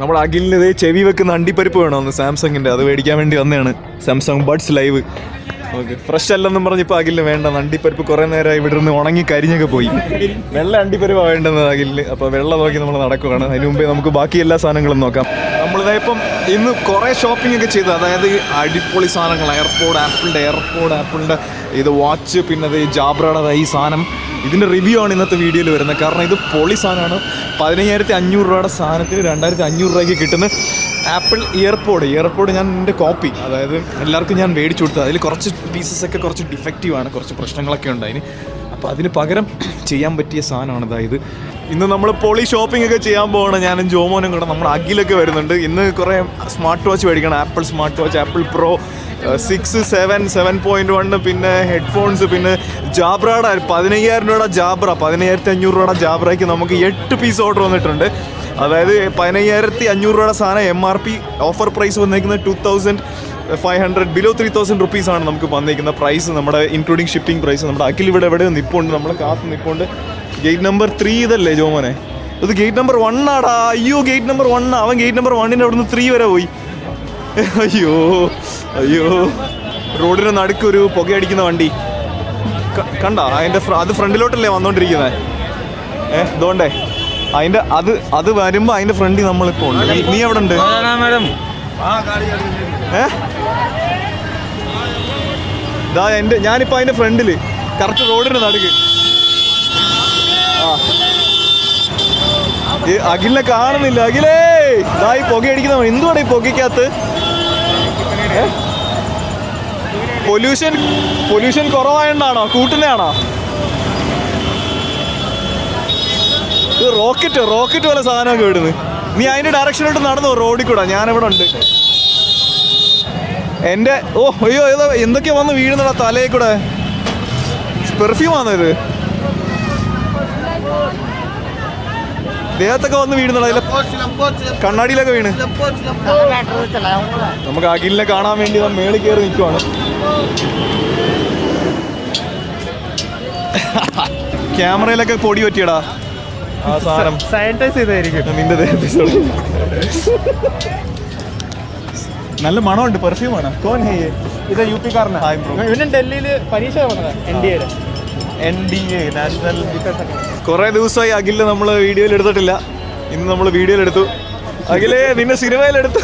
നമ്മുടെ അഖിലിന് ഇത് ചെവി വെക്കുന്ന അണ്ടിപ്പരിപ്പ് വേണമെന്ന് സാംസങ്ങിന്റെ അത് മേടിക്കാൻ വേണ്ടി വന്നതാണ് Samsung buds live okay fresh അല്ലെന്നും പറഞ്ഞ് ഇപ്പോൾ അഖിലിന് വേണ്ട അണ്ടിപ്പരിപ്പ് കുറേ നേരമായി ഇവിടെ നിന്ന് ഉണങ്ങി കരിഞ്ഞൊക്കെ പോയി വെള്ള അണ്ടിപ്പരിപ്പാണ് വേണ്ടുന്നത് അഖിലിന് അപ്പോൾ വെള്ളം നോക്കി നമ്മൾ നടക്കുകയാണ് അതിന് മുമ്പേ നമുക്ക് ബാക്കി എല്ലാ സാധനങ്ങളും നോക്കാം നമ്മളിതാ ഇപ്പം ഇന്ന് കുറേ ഷോപ്പിംഗ് ഒക്കെ ചെയ്തു അതായത് അടിപൊളി സാധനങ്ങൾ എയർപോർട്ട് ആപ്പിളിൻ്റെ എയർപോർട്ട് ആപ്പിളിൻ്റെ ഇത് വാച്ച് പിന്നെ അത് ജാബ്രയുടെ ഈ സാധനം ഇതിൻ്റെ റിവ്യൂ ആണ് ഇന്നത്തെ വീഡിയോയിൽ വരുന്നത് കാരണം ഇത് പൊളി സാധനമാണ് പതിനയ്യായിരത്തി അഞ്ഞൂറ് രൂപയുടെ സാധനത്തിന് രണ്ടായിരത്തി അഞ്ഞൂറ് രൂപയ്ക്ക് കിട്ടുന്ന ആപ്പിൾ ഇയർപോഡ് ഇയർപോഡ് ഞാൻ എൻ്റെ കോപ്പി അതായത് എല്ലാവർക്കും ഞാൻ മേടിച്ചു കൊടുത്തത് അതിൽ കുറച്ച് പീസസ് ഒക്കെ കുറച്ച് ഡിഫക്റ്റീവ് ആണ് കുറച്ച് പ്രശ്നങ്ങളൊക്കെ ഉണ്ട് അതിന് അപ്പോൾ അതിന് പകരം ചെയ്യാൻ പറ്റിയ സാധനമാണ് അതായത് ഇന്ന് നമ്മൾ പൊളി ഷോപ്പിംഗ് ഒക്കെ ചെയ്യാൻ പോവാണ് ഞാനും ജോമോനും കൂടെ നമ്മുടെ അഖിലൊക്കെ വരുന്നുണ്ട് ഇന്ന് കുറേ സ്മാർട്ട് വാച്ച് മേടിക്കണം Apple smart watch Apple pro six seven seven point one പിന്നെ ഹെഡ്ഫോൺസ് പിന്നെ ജാബ്രയുടെ പതിനയ്യായിരം രൂപയുടെ ജാബ്ര പതിനയ്യായിരത്തി അഞ്ഞൂറ് രൂപയുടെ ജാബ്രയ്ക്ക് നമുക്ക് എട്ട് പീസ് ഓർഡർ വന്നിട്ടുണ്ട് അതായത് പതിനയ്യായിരത്തി അഞ്ഞൂറ് രൂപയുടെ സാധനം M R P offer price വന്നേക്കുന്നത് two thousand five hundred below three thousand rupees ആണ് നമുക്ക് വന്നിരിക്കുന്ന പ്രൈസ് നമ്മുടെ ഇൻക്ലൂഡിങ് ഷിപ്പിംഗ് പ്രൈസ് നമ്മുടെ അഖിൽ ഇവിടെ എവിടെ നിപ്പുണ്ട് നമ്മൾ കാത്ത് നിപ്പുണ്ട് ഗേറ്റ് നമ്പർ ത്രീ ഇതല്ലേ ജോമോനെ ഇത് ഗേറ്റ് നമ്പർ വൺ ആടാ അയ്യോ ഗേറ്റ് നമ്പർ വൺ അവൻ ഗേറ്റ് നമ്പർ വണ്ണിൻ്റെ അവിടെ നിന്ന് ത്രീ വരെ പോയി അയ്യോ അയ്യോ റോഡിന് നടുക്ക് ഒരു പുകയടിക്കുന്ന വണ്ടി ക- കണ്ട അതിന്റെ ഫ്ര- അത് ഫ്രണ്ടിലോട്ടല്ലേ വന്നോണ്ടിരിക്കുന്നത് ഏ ഇതുകൊണ്ടേ അതിന്റെ അത് അത് വരുമ്പോ അതിന്റെ ഫ്രണ്ടിൽ നമ്മളിപ്പോ ഉണ്ട് നീ- നീ എവിടെ ഉണ്ട് मैडम ഏ ഇതാ എന്റെ ഞാനിപ്പോ അതിന്റെ ഫ്രണ്ടില് കറക്റ്റ് റോഡിന് നടുക്ക് ആ ഈ അഖിലിനെ കാണുന്നില്ല അഖിലേ ഇതാ ഈ പുകയടിക്കുന്ന എന്തുവാണ് ഈ പുകയ്ക്കകത്ത് പൊല്യൂഷൻ പൊല്യൂഷൻ കുറവായോണ്ടാണോ കൂട്ടുന്നതാണോ ഇത് റോക്കറ്റ് റോക്കറ്റ് പോലെ സാധനമൊക്കെ വിടുന്നു നീ അതിന്റെ ഡയറക്ഷനിലോട്ട് നടന്നു റോഡിൽ കൂടെ ഞാനിവിടെ ഉണ്ട് എന്റെ ഓ അയ്യോ ഏതോ എന്തൊക്കെയാ വന്ന് വീഴുന്നടാ തലയിൽ കൂടെ പെർഫ്യൂം ആണോ ഇത് ദേഹത്തൊക്കെ വന്ന് വീഴുന്നടാ അതിലെ കണ്ണാടിയിലൊക്കെ വീണ് നമുക്ക് അഖിലിനെ കാണാൻ വേണ്ടി ഞാൻ മേളിൽ കയറി നിൽക്കുവാണ് ക്യാമറയിലൊക്കെ പൊടി പറ്റിയടാ ആ സാധനം സാനിറ്റൈസ് ചെയ്തായിരിക്കും നിന്റെ ദേഹത്ത് ചൊള്ളി. നല്ല മണമുണ്ട് പെർഫ്യൂം ആണ് കോൻ ഹേ ഇത് യു പി കാരനാ Hi, bro. ഇവനും ഡൽഹിയിൽ പരീക്ഷ വന്നത് എൻ ഡി എയുടെ എൻ ഡി എ നാഷണൽ കുറെ ദിവസമായി അഖിലിനെ നമ്മൾ വീഡിയോയിൽ എടുത്തിട്ടില്ല ഇന്ന് നമ്മൾ വീഡിയോയിൽ എടുത്തു അഖിലേ നിന്നെ സിനിമയിൽ എടുത്തു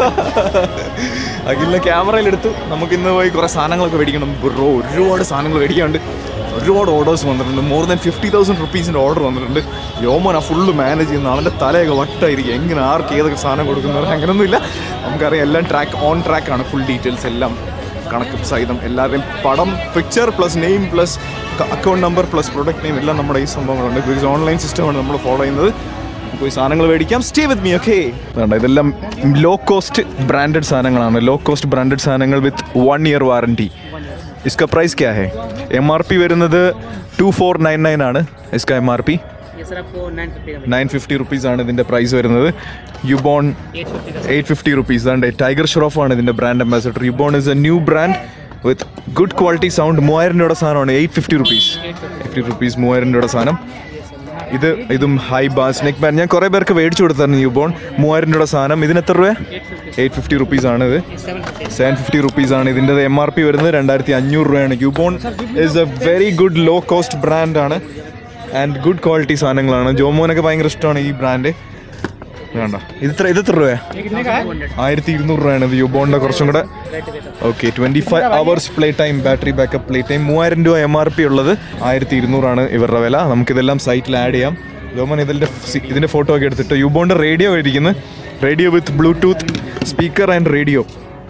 അഖിലിനെ ക്യാമറയിൽ എടുത്തു നമുക്ക് ഇന്ന് പോയി കുറെ സാധനങ്ങളൊക്കെ മേടിക്കണം ബ്രോ ഒരുപാട് സാധനങ്ങൾ മേടിക്കാനുണ്ട് ഒരുപാട് ഓർഡേഴ്സ് വന്നിട്ടുണ്ട് മോർ ദാൻ ഫിഫ്റ്റി തൗസൻഡ് റുപ്പീസിൻ്റെ ഓർഡർ വന്നിട്ടുണ്ട് യോമന ഫുള്ള് മാനേജ് ചെയ്യുന്ന അവൻ്റെ തലയൊക്കെ വട്ടായിരിക്കും എങ്ങനെ ആർക്ക് ഏതൊക്കെ സാധനം കൊടുക്കുന്നത് അങ്ങനെയൊന്നുമില്ല നമുക്കറിയാം എല്ലാം ട്രാക്ക് ഓൺ ട്രാക്കാണ് ഫുൾ ഡീറ്റെയിൽസ് എല്ലാം കണക്കും സഹിതം എല്ലാവരുടെയും പടം picture plus name plus account number plus product name എല്ലാം നമ്മുടെ ഈ സംഭവങ്ങളുണ്ട് ബിക്കോസ് ഓൺലൈൻ സിസ്റ്റമാണ് നമ്മൾ ഫോളോ ചെയ്യുന്നത് നമുക്ക് ഈ സാധനങ്ങൾ മേടിക്കാം സ്റ്റേ വിത്ത് മീ ഓക്കെ വേണ്ട ഇതെല്ലാം ലോ കോസ്റ്റ് ബ്രാൻഡഡ് സാധനങ്ങളാണ് ലോ കോസ്റ്റ് ബ്രാൻഡഡ് സാധനങ്ങൾ വിത്ത് വൺ ഇയർ വാറണ്ടി ഇസ്ക പ്രൈസ് ക്യാ ഹേ എം ആർ പി വരുന്നത് ടു ഫോർ നയൻ നയൻ ആണ് ഇസ്ക എം ആർ പി ये सर आपको नाइन फिफ्टी का നയൻ ഫിഫ്റ്റി റുപ്പീസ് ആണ് ഇതിൻ്റെ പ്രൈസ് വരുന്നത് യുബോൺ एट फिफ्टी का എയ്റ്റ് ഫിഫ്റ്റി റുപ്പീസ് ആണ് ടൈഗർ ഷ്രോഫ് ആണ് ഇതിന്റെ brand ambassador Ubon is a new brand with good quality sound മൂവായിരം രൂപയുടെ സാധനമാണ് eight fifty rupees fifty rupees മൂവായിരം രൂപയുടെ സാധനം ഇത് ഇതും ഹൈ ബാസ് നെക്ക് ബാൻഡ് ഞാൻ കുറേ പേർക്ക് മേടിച്ചു കൊടുത്തായിരുന്നു യുബോൺ മൂവായിരം രൂപയുടെ സാധനം ഇതിന് എത്ര രൂപ എയ്റ്റ് ഫിഫ്റ്റി റുപ്പീസ് ആണ് ഇത് seven fifty seven fifty rupees ആണ് ഇതിൻ്റെ എം ആർ പി വരുന്നത് രണ്ടായിരത്തി അഞ്ഞൂറ് രൂപയാണ് Ubon is a very good low cost ബ്രാൻഡാണ് ആൻഡ് ഗുഡ് ക്വാളിറ്റി സാധനങ്ങളാണ് ജോമോനൊക്കെ ഭയങ്കര ഇഷ്ടമാണ് ഈ ബ്രാൻഡ് വേണ്ട ഇത് ഇത്ര ഇത് എത്ര രൂപയാണ് ആയിരത്തി ഇരുന്നൂറ് രൂപയാണ് ഇത് യുബോണിൻ്റെ കുറച്ചും കൂടെ okay twenty five hours play time battery backup play time മൂവായിരം രൂപ എം ആർ പി ഉള്ളത് ആയിരത്തി ഇരുന്നൂറാണ് ഇവരുടെ വില നമുക്കിതെല്ലാം സൈറ്റിൽ ആഡ് ചെയ്യാം ജോമോൻ ഇതിൻ്റെ സി- ഇതിൻ്റെ ഫോട്ടോ ഒക്കെ എടുത്തിട്ട് യുബോണിൻ്റെ റേഡിയോ ഇരിക്കുന്നത് radio with bluetooth speaker and radio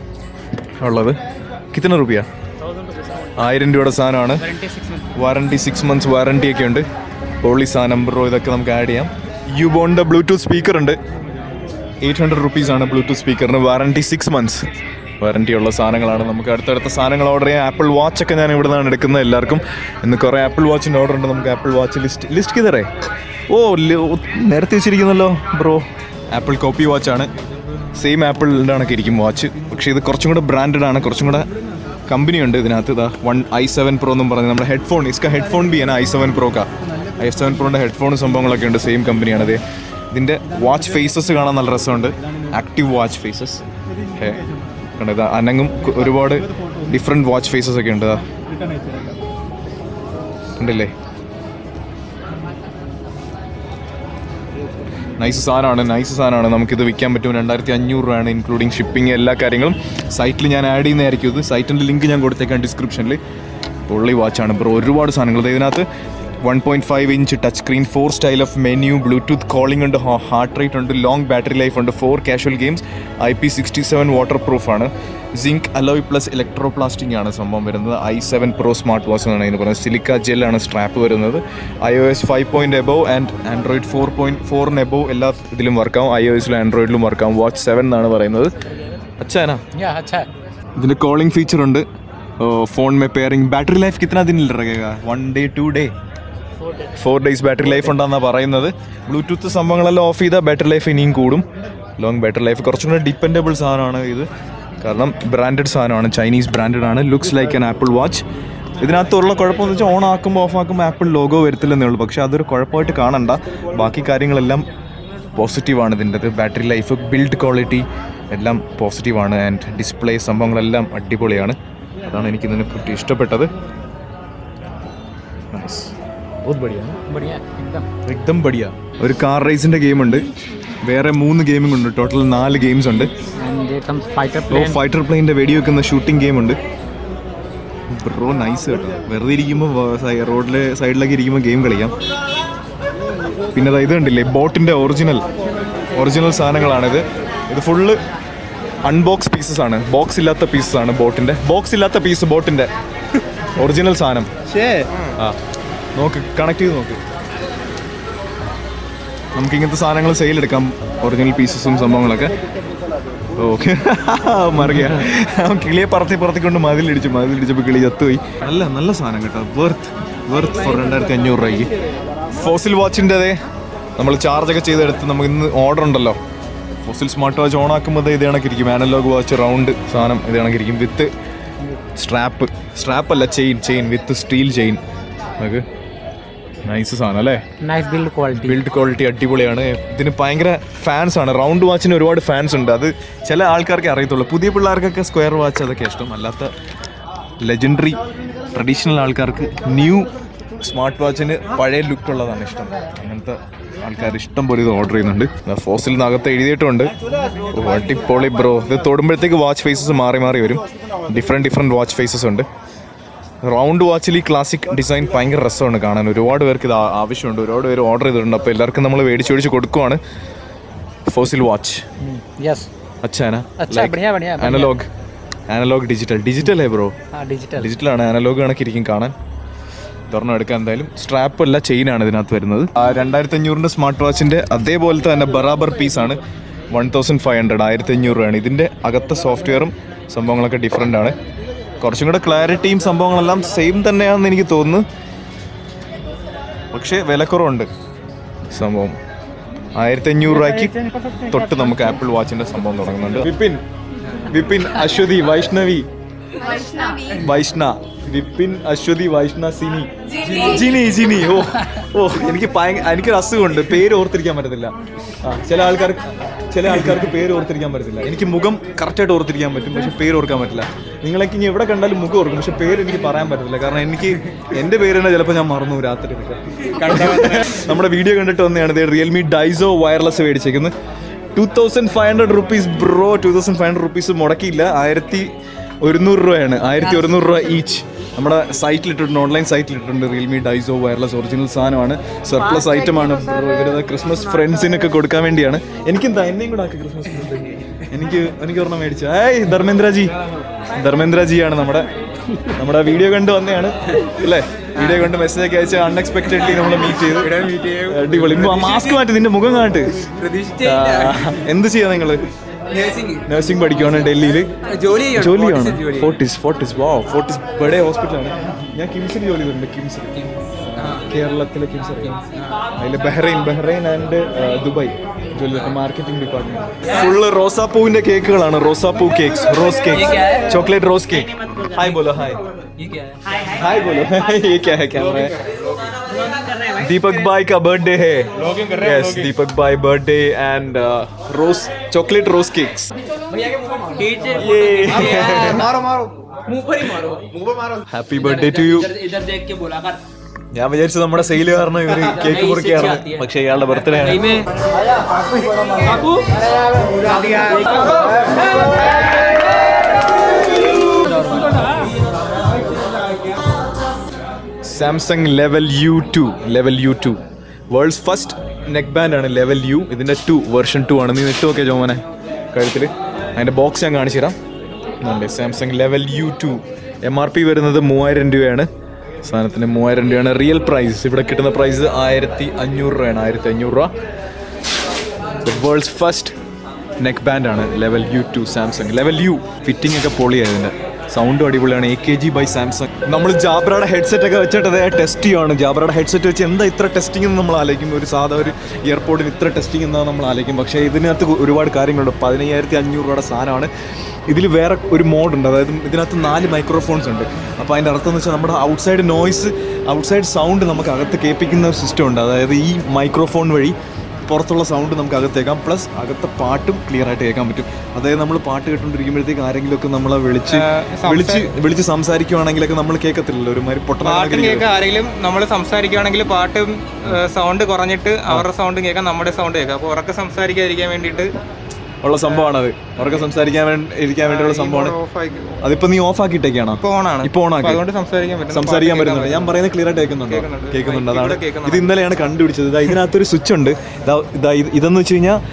ഉള്ളത് കിത്തന റുപ്യ ആയിരം രൂപയുടെ സാധനമാണ് warranty six month warranty six months warranty ഒക്കെ ഉണ്ട് പോളി സാധനം ബ്രോ ഇതൊക്കെ നമുക്ക് ആഡ് ചെയ്യാം യുബോണിൻ്റെ ബ്ലൂടൂത്ത് സ്പീക്കർ ഉണ്ട് എയ്റ്റ് ഹൺഡ്രഡ് റുപ്പീസ് ആണ് ബ്ലൂടൂത്ത് സ്പീക്കറിന് വാറണ്ടി സിക്സ് മന്ത്സ് വാറണ്ടി ഉള്ള സാധനങ്ങളാണ് നമുക്ക് അടുത്തടുത്ത സാധനങ്ങൾ ഓർഡർ ചെയ്യാം ആപ്പിൾ വാച്ച് ഒക്കെ ഞാൻ ഇവിടെ നിന്നാണ് എടുക്കുന്നത് എല്ലാവർക്കും ഇന്ന് കുറേ ആപ്പിൾ വാച്ചിൻ്റെ ഓർഡർ ഉണ്ട് നമുക്ക് ആപ്പിൾ വാച്ച് ലിസ്റ്റ് ലിസ്റ്റ് ചെയ്തറേ ഓ ലി- ഓ, നേരത്തെ വെച്ചിരിക്കുന്നല്ലോ ബ്രോ ആപ്പിൾ കോപ്പി വാച്ചാണ് സെയിം ആപ്പിളിൻ്റെ കണക്ക് ഇരിക്കും വാച്ച് പക്ഷേ ഇത് കുറച്ചും കൂടെ ബ്രാൻഡഡ് ആണ് കുറച്ചും കൂടെ കമ്പനി ഉണ്ട് ഇതിനകത്ത് ഇതാ വൺ ഐ സെവൻ പ്രോ എന്നും പറഞ്ഞ് നമ്മുടെ ഹെഡ്ഫോൺ ഇസ്ക ഹെഡ്ഫോൺ ബി ആണ് ഐ സെവൻ പ്രോ കാ ഐ സെവൻ പ്രോൻ്റെ ഹെഡ്ഫോൺ സംഭവങ്ങളൊക്കെ ഉണ്ട് സെയിം കമ്പനിയാണ് ഇത് ഇതിൻ്റെ വാച്ച് ഫേസസ് കാണാൻ നല്ല രസമുണ്ട് ആക്റ്റീവ് വാച്ച് ഫേസസ് കണ്ടത് ഇത് അനങ്ങും കു- ഒരുപാട് ഡിഫറെൻറ്റ് വാച്ച് ഫേസസ് ഒക്കെ ഉണ്ട് ദാ. ഉണ്ടല്ലേ നൈസ് സാധനമാണ് നൈസ് സാധനമാണ് നമുക്കിത് വിൽക്കാൻ പറ്റും രണ്ടായിരത്തി അഞ്ഞൂറ് രൂപയാണ് ഇൻക്ലൂഡിങ് ഷിപ്പിംഗ് എല്ലാ കാര്യങ്ങളും സൈറ്റിൽ ഞാൻ ആഡ് ചെയ്യുന്നതായിരിക്കും ഇത് സൈറ്റിൻ്റെ ലിങ്ക് ഞാൻ കൊടുത്തേക്കാം ഡിസ്ക്രിപ്ഷനിൽ പൊള്ളി വാച്ചാണ് ബ്രോ ഒരുപാട് സാധനങ്ങൾ ദേ ഇതിനകത്ത് one point five inch touch screen four style of menu bluetooth calling ഉണ്ട് ഹാർട്ട് റേറ്റ് ഉണ്ട് ലോങ് ബാറ്ററി ലൈഫ് ഉണ്ട് four casual games I P sixty seven water പ്രൂഫാണ് zinc alloy plus electro plastic ആണ് സംഭവം വരുന്നത് I seven pro smart watch എന്നാണ് ഇതിന് പറയുന്നത് സിലിക്ക ജെല്ലാണ് സ്ട്രാപ്പ് വരുന്നത് I O S five point above and android four point ഫോറിന് എബോവ് എല്ലാ ഇതിലും വർക്കാവും ഐ ഒ എസിലും ആൻഡ്രോയിഡിലും വർക്കാവും വാച്ച് സെവൻ എന്നാണ് പറയുന്നത് അച്ഛനാ या अच्छा ഇതിന്റെ കോളിംഗ് ഫീച്ചർ ഉണ്ട് ഫോൺ മേ പെയറിംഗ് ബാറ്ററി ലൈഫ് കിतना दिन रहेगा one day two day four days battery life ഉണ്ടെന്നാണ് പറയുന്നത് ബ്ലൂടൂത്ത് സംഭവങ്ങളെല്ലാം ഓഫ് ചെയ്താൽ ബാറ്ററി ലൈഫ് ഇനിയും കൂടും ലോങ് ബാറ്ററി ലൈഫ് കുറച്ചും കൂടെ ഡിപ്പെൻഡബിൾ സാധനമാണ് ഇത് കാരണം ബ്രാൻഡഡ് സാധനമാണ് ചൈനീസ് ബ്രാൻഡഡ് ആണ് looks like an Apple watch ഇതിനകത്തുള്ള കുഴപ്പമെന്ന് വെച്ചാൽ ഓൺ ആക്കുമ്പോൾ ഓഫ് ആക്കുമ്പോൾ ആപ്പിൾ ലോഗോ വരത്തില്ലെന്നേ ഉള്ളൂ പക്ഷേ അതൊരു കുഴപ്പമായിട്ട് കാണണ്ട ബാക്കി കാര്യങ്ങളെല്ലാം പോസിറ്റീവാണ് ഇതിൻ്റെത് ബാറ്ററി ലൈഫ് ബിൽഡ് ക്വാളിറ്റി എല്ലാം പോസിറ്റീവാണ് ആൻഡ് ഡിസ്പ്ലേ സംഭവങ്ങളെല്ലാം അടിപൊളിയാണ് അതാണ് എനിക്ക് ഇതിനെ പറ്റി ഇഷ്ടപ്പെട്ടത് Nice. बहुत बढ़िया है बढ़िया एकदम എക്ദം ബടിയ ഒരു കാർ റേസിന്റെ ഗെയിം ഉണ്ട് വേറെ മൂന്ന് ഗെയിമിംഗ് ഉണ്ട് ടോട്ടൽ നാല് ഗെയിംസ് ഉണ്ട് एंड देयर कम्स फाइटर ഓ प्लेन ഫൈറ്റർ പ്ലെയിൻ്റെ വെടി വെക്കുന്ന ഷൂട്ടിംഗ് ഗെയിം ഉണ്ട് ബ്രോ നൈസ് കേട്ടോ വെറുതെ ഇരിക്കുമ്പോൾ റോഡിലെ സൈഡിലൊക്കെ ഇരിക്കുമ്പോൾ ഗെയിം കളിക്കാം പിന്നെ ദാ ഇത് കണ്ടില്ലേ ബോട്ടിൻ്റെ ഒറിജിനൽ ഒറിജിനൽ സാധനങ്ങളാണിത് ഇത് ഫുള്ള് അൺബോക്സ് പീസസ് ആണ് ബോക്സ് ഇല്ലാത്ത പീസസ് ആണ് ബോട്ടിൻ്റെ ബോക്സ് ഇല്ലാത്ത പീസ് ബോട്ടിൻ്റെ ഒറിജിനൽ സാധനം ഷേ ആ നോക്ക് കണക്ട് ചെയ്ത് നോക്ക് നമുക്ക് ഇങ്ങനത്തെ സാധനങ്ങൾ സെയിൽ എടുക്കാം ഒറിജിനൽ പീസസും സംഭവങ്ങളൊക്കെ ഓക്കെ മറിയ അവൻ കിളിയെ പറത്തി പറത്തിക്കൊണ്ട് മതിലിടിച്ചു മതിലിടിച്ചപ്പോൾ കിളി ചത്തുപോയി നല്ല നല്ല സാധനം കേട്ടോ വെർത്ത് വെർത്ത് ഫോർ രണ്ടായിരത്തി അഞ്ഞൂറ് രൂപയ്ക്ക് ഫോസിൽ വാച്ചിൻ്റെ അതെ നമ്മൾ ചാർജൊക്കെ ചെയ്തെടുത്ത് നമുക്ക് ഇന്ന് ഓർഡർ ഉണ്ടല്ലോ ഫോസിൽ സ്മാർട്ട് വാച്ച് ഓൺ ആക്കുമ്പോൾ ഇത് കണക്കിരിക്കും ആനലോഗ് വാച്ച് റൗണ്ട് സാധനം ഇത് കണക്കിരിക്കും വിത്ത് സ്ട്രാപ്പ് സ്ട്രാപ്പ് അല്ല chain chain with steel chain നമുക്ക് നൈസ് സാധനം അല്ലേ nice build quality build quality അടിപൊളിയാണ് ഇതിന് ഭയങ്കര ഫാൻസ് ആണ് റൗണ്ട് വാച്ചിന് ഒരുപാട് ഫാൻസ് ഉണ്ട് അത് ചില ആൾക്കാർക്ക് അറിയത്തുള്ളൂ പുതിയ പിള്ളേർക്കൊക്കെ സ്ക്വയർ വാച്ച് അതൊക്കെ ഇഷ്ടം അല്ലാത്ത ലെജൻഡറി ട്രഡീഷണൽ ആൾക്കാർക്ക് ന്യൂ സ്മാർട്ട് വാച്ചിന് പഴയ ലുക്ക് ഉള്ളതാണ് ഇഷ്ടം അങ്ങനത്തെ ആൾക്കാർ ഇഷ്ടം പോലെ ഇത് ഓർഡർ ചെയ്യുന്നുണ്ട് ഫോസിൽ നിന്നകത്ത് എഴുതിയിട്ടുണ്ട് ഓ, അടിപൊളി ബ്രോ ഇത് തൊടുമ്പോഴത്തേക്ക് വാച്ച് ഫേസസ് മാറി മാറി വരും ഡിഫറെൻറ്റ് ഡിഫറെൻറ്റ് വാച്ച് ഫേസസ് ഉണ്ട് റൗണ്ട് വാച്ചിൽ ഈ ക്ലാസിക് ഡിസൈൻ ഭയങ്കര രസമാണ് കാണാൻ ഒരുപാട് പേർക്ക് ഇത് ആ- ആവശ്യമുണ്ട് ഒരുപാട് പേര് ഓർഡർ ചെയ്തിട്ടുണ്ട് അപ്പോൾ എല്ലാവർക്കും നമ്മൾ മേടിച്ച് മേടിച്ച് കൊടുക്കുവാണ് ഫോസിൽ വാച്ച് यस അച്ഛാന अच्छा बढ़िया बढ़िया അനലോഗ് അനലോഗ് ഡിജിറ്റൽ ഡിജിറ്റൽ അല്ലേ ബ്രോ हाँ डिजिटल ഡിജിറ്റലാണ് അനലോഗ് കണക്കിരിക്കും കാണാൻ തുറന്നു എടുക്കാൻ എന്തായാലും സ്ട്രാപ്പ് അല്ല ചെയിനാണ് ഇതിനകത്ത് വരുന്നത് ആ രണ്ടായിരത്തി അഞ്ഞൂറിൻ്റെ സ്മാർട്ട് വാച്ചിൻ്റെ അതേപോലത്തെ തന്നെ ബറാബർ പീസാണ് വൺ തൗസൻഡ് ഫൈവ് ഹൺഡ്രഡ് ആയിരത്തി അഞ്ഞൂറ് രൂപയാണ് ഇതിൻ്റെ അകത്തെ സോഫ്റ്റ്വെയറും സംഭവങ്ങളൊക്കെ ഡിഫറെൻ്റ് ആണ് കുറച്ചും കൂടെ ക്ലാരിറ്റിയും സംഭവങ്ങളെല്ലാം സെയിം തന്നെയാണെന്ന് എനിക്ക് തോന്നുന്നു പക്ഷേ വിലക്കുറവുണ്ട് സംഭവം ആയിരത്തി അഞ്ഞൂറ് രൂപയ്ക്ക് തൊട്ട് നമുക്ക് ആപ്പിൾ വാച്ചിൻ്റെ സംഭവം തുടങ്ങുന്നുണ്ട് വിപിൻ വിപിൻ അശ്വതി വൈഷ്ണവി വൈഷ്ണ വിപിൻ അശ്വതി വൈഷ്ണ സിനി ജിനി ജിനി ഓ ഓ എനിക്ക് ഭയങ്കര എനിക്കൊരു അസുഖമുണ്ട് പേര് ഓർത്തിരിക്കാൻ പറ്റത്തില്ല ആ ചില ആൾക്കാർക്ക് ചില ആൾക്കാർക്ക് പേര് ഓർത്തിരിക്കാൻ പറ്റത്തില്ല എനിക്ക് മുഖം കറക്റ്റായിട്ട് ഓർത്തിരിക്കാൻ പറ്റും പക്ഷെ പേര് ഓർക്കാൻ പറ്റില്ല നിങ്ങളൊക്കെ ഇനി എവിടെ കണ്ടാലും മുഖം ഓർക്കും പക്ഷെ പേര് എനിക്ക് പറയാൻ പറ്റത്തില്ല കാരണം എനിക്ക് എൻ്റെ പേര് തന്നെ ചിലപ്പോൾ ഞാൻ മറന്നു പോകും രാത്രി നമ്മുടെ വീഡിയോ കണ്ടിട്ട് വന്നതാണ് റിയൽമി ഡൈസോ വയർലെസ് മേടിച്ചേക്കുന്നത് two thousand five hundred rupees bro two thousand five hundred rupees മുടക്കിയില്ല ആയിരത്തി ഒരുന്നൂറ് രൂപയാണ് ആയിരത്തി ഒരുന്നൂറ് രൂപ ഈച്ച് നമ്മുടെ സൈറ്റിൽ ഇട്ടിട്ടുണ്ട് ഓൺലൈൻ സൈറ്റിൽ ഇട്ടിട്ടുണ്ട് റിയൽമി ഡൈസോ വയർലെസ് ഒറിജിനൽ സാധനമാണ് സർപ്ലസ് ഐറ്റമാണ് ഇവരത് ക്രിസ്മസ് ഫ്രണ്ട്സിനൊക്കെ കൊടുക്കാൻ വേണ്ടിയാണ് എനിക്കെന്താ എന്നെയും കൂടെ ആക്കി ക്രിസ്മസ് ഫ്രണ്ട് എനിക്ക് എനിക്ക് ഒരെണ്ണം മേടിച്ചു ഏയ് ധർമ്മേന്ദ്രജി ധർമ്മേന്ദ്രജിയാണ് നമ്മുടെ നമ്മുടെ വീഡിയോ കണ്ട് വന്നെയാണ് അല്ലേ വീഡിയോ കണ്ട് മെസ്സേജ് ഒക്കെ അയച്ച് അൺഎക്സ്പെക്ടഡ്ലി നമ്മൾ മീറ്റ് ചെയ്തു അടിപൊളി മാസ്ക് മാറ്റി നിന്റെ മുഖം കാട്ട് ആ, എന്ത് ചെയ്യാ നിങ്ങള് നഴ്സിംഗ് പഠിക്കുവാണ് ഡൽഹിയിൽ ജോലി ചെയ്യാണ്. ജോലിയാണ് ഫോർട്ടിസിൽ ജോലി. ഫോർട്ടിസ് ഫോർട്ടിസ് വാ ഫോർട്ടിസ് ബഡേ ഹോസ്പിറ്റലാണ് ഞാൻ കിംസിൽ ജോലി ചെയ്തിട്ടുണ്ട് കിംസിൽ കേരളത്തിലെ കിംസ് അതിൽ ബഹ്റൈൻ ബഹ്റൈൻ ആൻഡ് ദുബായ് ജോലി മാർക്കറ്റിംഗ് ഡിപ്പാർട്ട്മെന്റ് ഫുള്ള് റോസാപ്പൂവിന്റെ കേക്കുകളാണ് റോസാപ്പൂ cakes rose cake chocolate rose cake hi ബോലോ ഹായ് ये क्या है हाय बोलो ये क्या है कैमरा है दीपक भाई का बर्थडे है यस दीपक भाई birthday and rose chocolate rose cakes മാറോ മാറോ ഹാപ്പി ബർത്ത്ഡേ ടു യു इधर देख के बोला कर ഞാൻ വിചാരിച്ചു നമ്മുടെ സെയിൽ കാരണം ഇവര് കേക്ക് മുറിക്കാറ് പക്ഷെ ഇയാളുടെ ബർത്ത്ഡേ ആണ് Samsung level U two level U two world's first neck band ആണ് ലെവൽ യു ഇതിന്റെ ടു വെർഷൻ ടു ആണ് നീ ഇട്ട് നോക്കിയ ജോമനെ കഴുത്തിൽ അതിന്റെ ബോക്സ് ഞാൻ കാണിച്ചു തരാം ഇതുണ്ട് Samsung level U two M R P വരുന്നത് മൂവായിരം രൂപയാണ് സാധനത്തിന് മൂവായിരം രൂപയാണ് റിയൽ പ്രൈസ് ഇവിടെ കിട്ടുന്ന പ്രൈസ് ആയിരത്തി അഞ്ഞൂറ് രൂപയാണ് ആയിരത്തി അഞ്ഞൂറ് രൂപ വേൾഡ്സ് ഫസ്റ്റ് നെക്ക് ബാൻഡ് ആണ് level U two Samsung level U fitting ഒക്കെ പൊളിയാണ് ഇതിൻ്റെ സൗണ്ടും അടിപൊളിയാണ് A K G by Samsung നമ്മൾ ജാബ്രയുടെ ഹെഡ്സെറ്റ് ഒക്കെ വെച്ചിട്ട് അതേ ടെസ്റ്റ് ചെയ്യുകയാണ് ജാബ്രയുടെ ഹെഡ്സെറ്റ് വെച്ച് എന്താ ഇത്ര ടെസ്റ്റിംഗ് എന്ന് നമ്മൾ ആലോചിക്കും ഒരു സാധാ ഒരു എയർപോർട്ടിൽ ഇത്ര ടെസ്റ്റിംഗ് എന്താ നമ്മൾ ആലോചിക്കും പക്ഷേ ഇതിനകത്ത് ഒരുപാട് കാര്യങ്ങളുണ്ട് പതിനയ്യായിരത്തി അഞ്ഞൂറ് രൂപയുടെ സാധനമാണ് ഇതിൽ വേറെ ഒരു മോഡുണ്ട് അതായത് ഇതിനകത്ത് നാല് മൈക്രോഫോൺസ് ഉണ്ട് അപ്പോൾ അതിൻ്റെ അർത്ഥം എന്ന് വെച്ചാൽ നമ്മുടെ ഔട്ട്സൈഡ് നോയ്സ് ഔട്ട്സൈഡ് സൗണ്ട് നമുക്ക് അകത്ത് കേൾപ്പിക്കുന്ന ഒരു സിസ്റ്റം ഉണ്ട് അതായത് ഈ മൈക്രോഫോൺ വഴി പുറത്തുള്ള സൗണ്ട് നമുക്ക് അകത്തേക്കാം പ്ലസ് അകത്തെ പാട്ടും ക്ലിയർ ആയിട്ട് കേൾക്കാൻ പറ്റും അതായത് നമ്മൾ പാട്ട് കേട്ടോണ്ടിരിക്കുമ്പോഴത്തേക്ക് ആരെങ്കിലുമൊക്കെ നമ്മളെ വിളിച്ച് വിളിച്ച് വിളിച്ച് സംസാരിക്കുവാണെങ്കിലൊക്കെ നമ്മൾ കേൾക്കത്തില്ലല്ലോ ഒരു മാതിരി പാട്ടും പൊട്ടനാണെങ്കിൽ കേൾക്കാം ആരെങ്കിലും നമ്മൾ സംസാരിക്കുകയാണെങ്കിൽ പാട്ടും സൗണ്ട് കുറഞ്ഞിട്ട് അവരുടെ സൗണ്ട് കേൾക്കാം നമ്മുടെ സൗണ്ട് കേൾക്കാം അപ്പോൾ ഉറക്കെ സംസാരിക്കാതിരിക്കാൻ വേണ്ടിയിട്ട് ഉള്ള സംഭവമാണത് അവർക്ക് സംസാരിക്കാൻ വേണ്ടി ഇരിക്കാൻ വേണ്ടിയുള്ള സംഭവമാണ് ഓഫ് ആക്കി അതിപ്പോ നീ ഓഫ് ആക്കിയിട്ടേക്കാണോ ഇപ്പോൾ ഓണാണ് ഇപ്പൊ ഓൺ ആക്കി അതുകൊണ്ട് സംസാരിക്കാൻ പറ്റും സംസാരിക്കാൻ പറ്റുന്നുണ്ട് ഞാൻ പറയുന്നത് ക്ലിയർ ആയിട്ട് കേൾക്കുന്നുണ്ട് കേൾക്കുന്നുണ്ട്. കേൾക്കുന്നുണ്ട് അതാണ് ഇവിടെ കേൾക്കുന്നുണ്ട്. ഇത് ഇന്നലെയാണ് കണ്ടുപിടിച്ചത് ഇതാ ഇതിനകത്തൊരു സ്വിച്ച് ഉണ്ട് ഇതാ ഇതാ ഇത് ഇതെന്ന് വെച്ച് കഴിഞ്ഞാൽ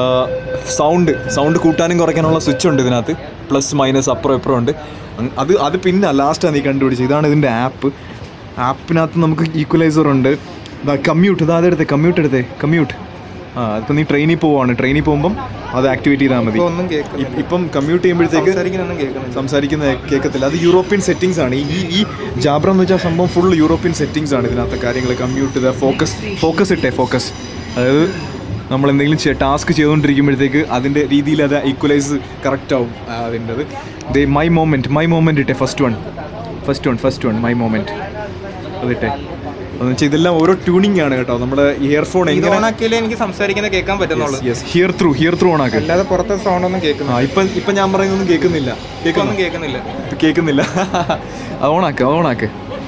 സൗണ്ട് സൗണ്ട് കൂട്ടാനും കുറയ്ക്കാനുള്ള സ്വിച്ച് ഉണ്ട് ഇതിനകത്ത് പ്ലസ് മൈനസ് അപ്പുറം ഇപ്പുറം ഉണ്ട് അങ് അത് അത് പിന്നെ ലാസ്റ്റാണ് നീ കണ്ടുപിടിച്ചത് ഇതാണ് ഇതിൻ്റെ ആപ്പ് ആപ്പിനകത്ത് നമുക്ക് ഈക്വലൈസർ ഉണ്ട് ഇതാ കമ്മ്യൂട്ട് ഇതാ അതെടുത്തേ കമ്മ്യൂട്ട് എടുത്തേ കമ്മ്യൂട്ട് ആ അതിപ്പോൾ നീ ട്രെയിനിൽ പോവാണ് ട്രെയിനിൽ പോകുമ്പം അത് ആക്ടിവേറ്റ് ചെയ്താൽ മതി ഇപ്പോൾ ഒന്നും കേൾക്കുന്നില്ല ഇ- ഇപ്പം കമ്മ്യൂട്ട് ചെയ്യുമ്പോഴത്തേക്ക് സംസാരിക്കുന്നൊന്നും കേൾക്കുന്നില്ല സംസാരിക്കുന്ന കേൾക്കത്തില്ല അത് യൂറോപ്യൻ സെറ്റിംഗ്സ് ആണ് ഈ ഈ ജാബ്ര എന്ന് വെച്ചാൽ സംഭവം ഫുൾ യൂറോപ്യൻ സെറ്റിംഗ്സ് ആണ് ഇതിനകത്തെ കാര്യങ്ങൾ കമ്പ്യൂട്ട് ചെയ്ത ഫോക്കസ് ഫോക്കസ് ഇട്ടേ ഫോക്കസ് അതായത് നമ്മൾ എന്തെങ്കിലും ടാസ്ക് ചെയ്തുകൊണ്ടിരിക്കുമ്പോഴത്തേക്ക് അതിൻ്റെ രീതിയിൽ അത് ഈക്വലൈസ് കറക്റ്റ് ആവും ആ, അതിൻ്റെത് ദേ മൈ മൊമെൻറ്റ് മൈ മൊമെൻറ്റ് ഇട്ടേ first one first one first one my moment അതിട്ടെ അതെന്ന് വെച്ചാൽ ഇതെല്ലാം ഓരോ ട്യൂണിംഗ് ആണ് കേട്ടോ നമ്മുടെ ഇയർഫോൺ ഇത് എങ്ങനെ ഓണാക്കിയാലേ എനിക്ക് സംസാരിക്കുന്നത് കേൾക്കാൻ പറ്റുന്നുള്ളൂ yes hear through hear through on ആക്കി അല്ലാതെ പുറത്തെ സൗണ്ട് ഒന്നും ആ കേൾക്കുന്നില്ല ഇപ്പം ഇപ്പം ഞാൻ പറയുന്നൊന്നും കേൾക്കുന്നില്ല കേൾക്കുന്നു ഒന്നും കേൾക്കുന്നില്ല ഇപ്പൊ കേൾക്കുന്നില്ല അത് ഓണാക്ക് അത് ഓണാക്ക്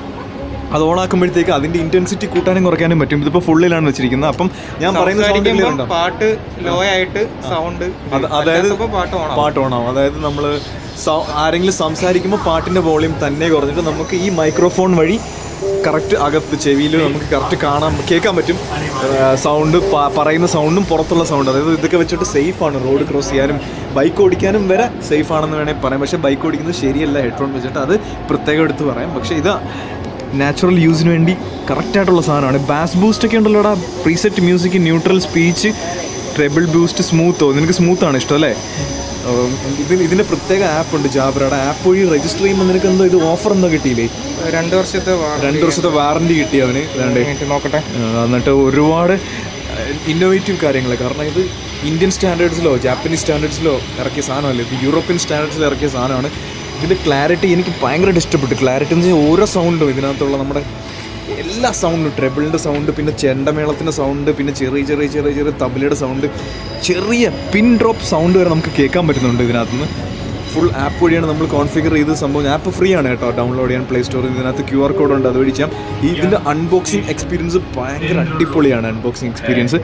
അത് ഓണാക്കുമ്പോഴത്തേക്ക് അതിന്റെ ഇന്റൻസിറ്റി കൂട്ടാനും കുറയ്ക്കാനും പറ്റും ഇതിപ്പോ ഫുള്ളിലാണ് വെച്ചിരിക്കുന്നത് അപ്പം ഞാൻ പറയുന്ന സൗണ്ട് ക്ലിയർ സംസാരിക്കുമ്പോൾ ഉണ്ടോ പാട്ട് ലോ ആയിട്ട് സൗണ്ട് അത് അതായത് പാട്ട് ഓണാവും പാട്ട് ഓണാവും അതായത് നമ്മൾ ആരെങ്കിലും സംസാരിക്കുമ്പോൾ പാട്ടിന്റെ വോളിയം തന്നെ കുറഞ്ഞിട്ട് നമുക്ക് ഈ മൈക്രോഫോൺ വഴി കറക്റ്റ് അകത്ത് ചെവിയിൽ നമുക്ക് കറക്റ്റ് കാണാൻ കേൾക്കാൻ പറ്റും സൗണ്ട് പറയുന്ന സൗണ്ടും പുറത്തുള്ള സൗണ്ട് അതായത് ഇതൊക്കെ വെച്ചിട്ട് സേഫ് ആണ് റോഡ് ക്രോസ് ചെയ്യാനും ബൈക്ക് ഓടിക്കാനും വരെ സേഫ് ആണെന്ന് വേണമെങ്കിൽ പറയാം പക്ഷേ ബൈക്ക് ഓടിക്കുന്നത് ശരിയല്ല ഹെഡ്ഫോൺ വെച്ചിട്ട് അത് പ്രത്യേകം എടുത്ത് പറയാം പക്ഷേ ഇത് നാച്ചുറൽ യൂസിന് വേണ്ടി കറക്റ്റായിട്ടുള്ള സാധനമാണ് ബാസ് ബൂസ്റ്റ് ഒക്കെ ഉണ്ടല്ലോടാ preset music neutral speech treble boost സ്മൂത്തോ നിനക്ക് സ്മൂത്താണ് ഇഷ്ടം അല്ലേ ഉം, ഇതിന് ഇതിൻ്റെ പ്രത്യേക ആപ്പ് ഉണ്ട് ജാബ്രയുടെ ആപ്പ് വഴി രജിസ്റ്റർ ചെയ്യുമ്പോൾ നിനക്ക് എന്തോ ഇത് ഓഫർ എന്തോ കിട്ടിയില്ലേ രണ്ട് വർഷത്തെ warranty. രണ്ട് വർഷത്തെ വാറണ്ടി കിട്ടി അവന് ഇതാണ്ട് ഒരു minute നോക്കട്ടെ ആ, എന്നിട്ട് ഒരുപാട് ഇന്നോവേറ്റീവ് കാര്യങ്ങൾ കാരണം ഇത് ഇന്ത്യൻ സ്റ്റാൻഡേർഡ്സിലോ ജാപ്പനീസ് സ്റ്റാൻഡേർഡ്സിലോ ഇറക്കിയ സാധനമല്ല ഇത് യൂറോപ്യൻ സ്റ്റാൻഡേർഡ്സിൽ ഇറക്കിയ സാധനമാണ് ഇതിൻ്റെ ക്ലാരിറ്റി എനിക്ക് ഭയങ്കരമായിട്ട് ഇഷ്ടപ്പെട്ടു ക്ലാരിറ്റി എന്ന് വെച്ചാൽ ഓരോ സൗണ്ടും ഇതിനകത്തുള്ള നമ്മുടെ എല്ലാ സൗണ്ടും ട്രെബിളിൻ്റെ സൗണ്ട് പിന്നെ ചെണ്ടമേളത്തിൻ്റെ സൗണ്ട് പിന്നെ ചെറിയ ചെറിയ ചെറിയ ചെറിയ തബലയുടെ സൗണ്ട് ചെറിയ പിൻ ഡ്രോപ്പ് സൗണ്ട് വരെ നമുക്ക് കേൾക്കാൻ പറ്റുന്നുണ്ട് ഇതിനകത്തുനിന്ന് ഫുൾ ആപ്പ് വഴിയാണ് നമ്മൾ കോൺഫിഗർ ചെയ്ത് സംഭവം ആപ്പ് ഫ്രീ ആണ് കേട്ടോ ഡൗൺലോഡ് ചെയ്യാൻ പ്ലേ സ്റ്റോറിൽ ഇതിനകത്ത് ക്യു ആർ കോഡ് ഉണ്ട് അതുവഴി ചെയ്യാം ഈ ഇതിൻ്റെ അൺബോക്സിങ് എക്സ്പീരിയൻസ് ഭയങ്കര അടിപൊളിയാണ് അൺബോക്സിങ് എക്സ്പീരിയൻസ്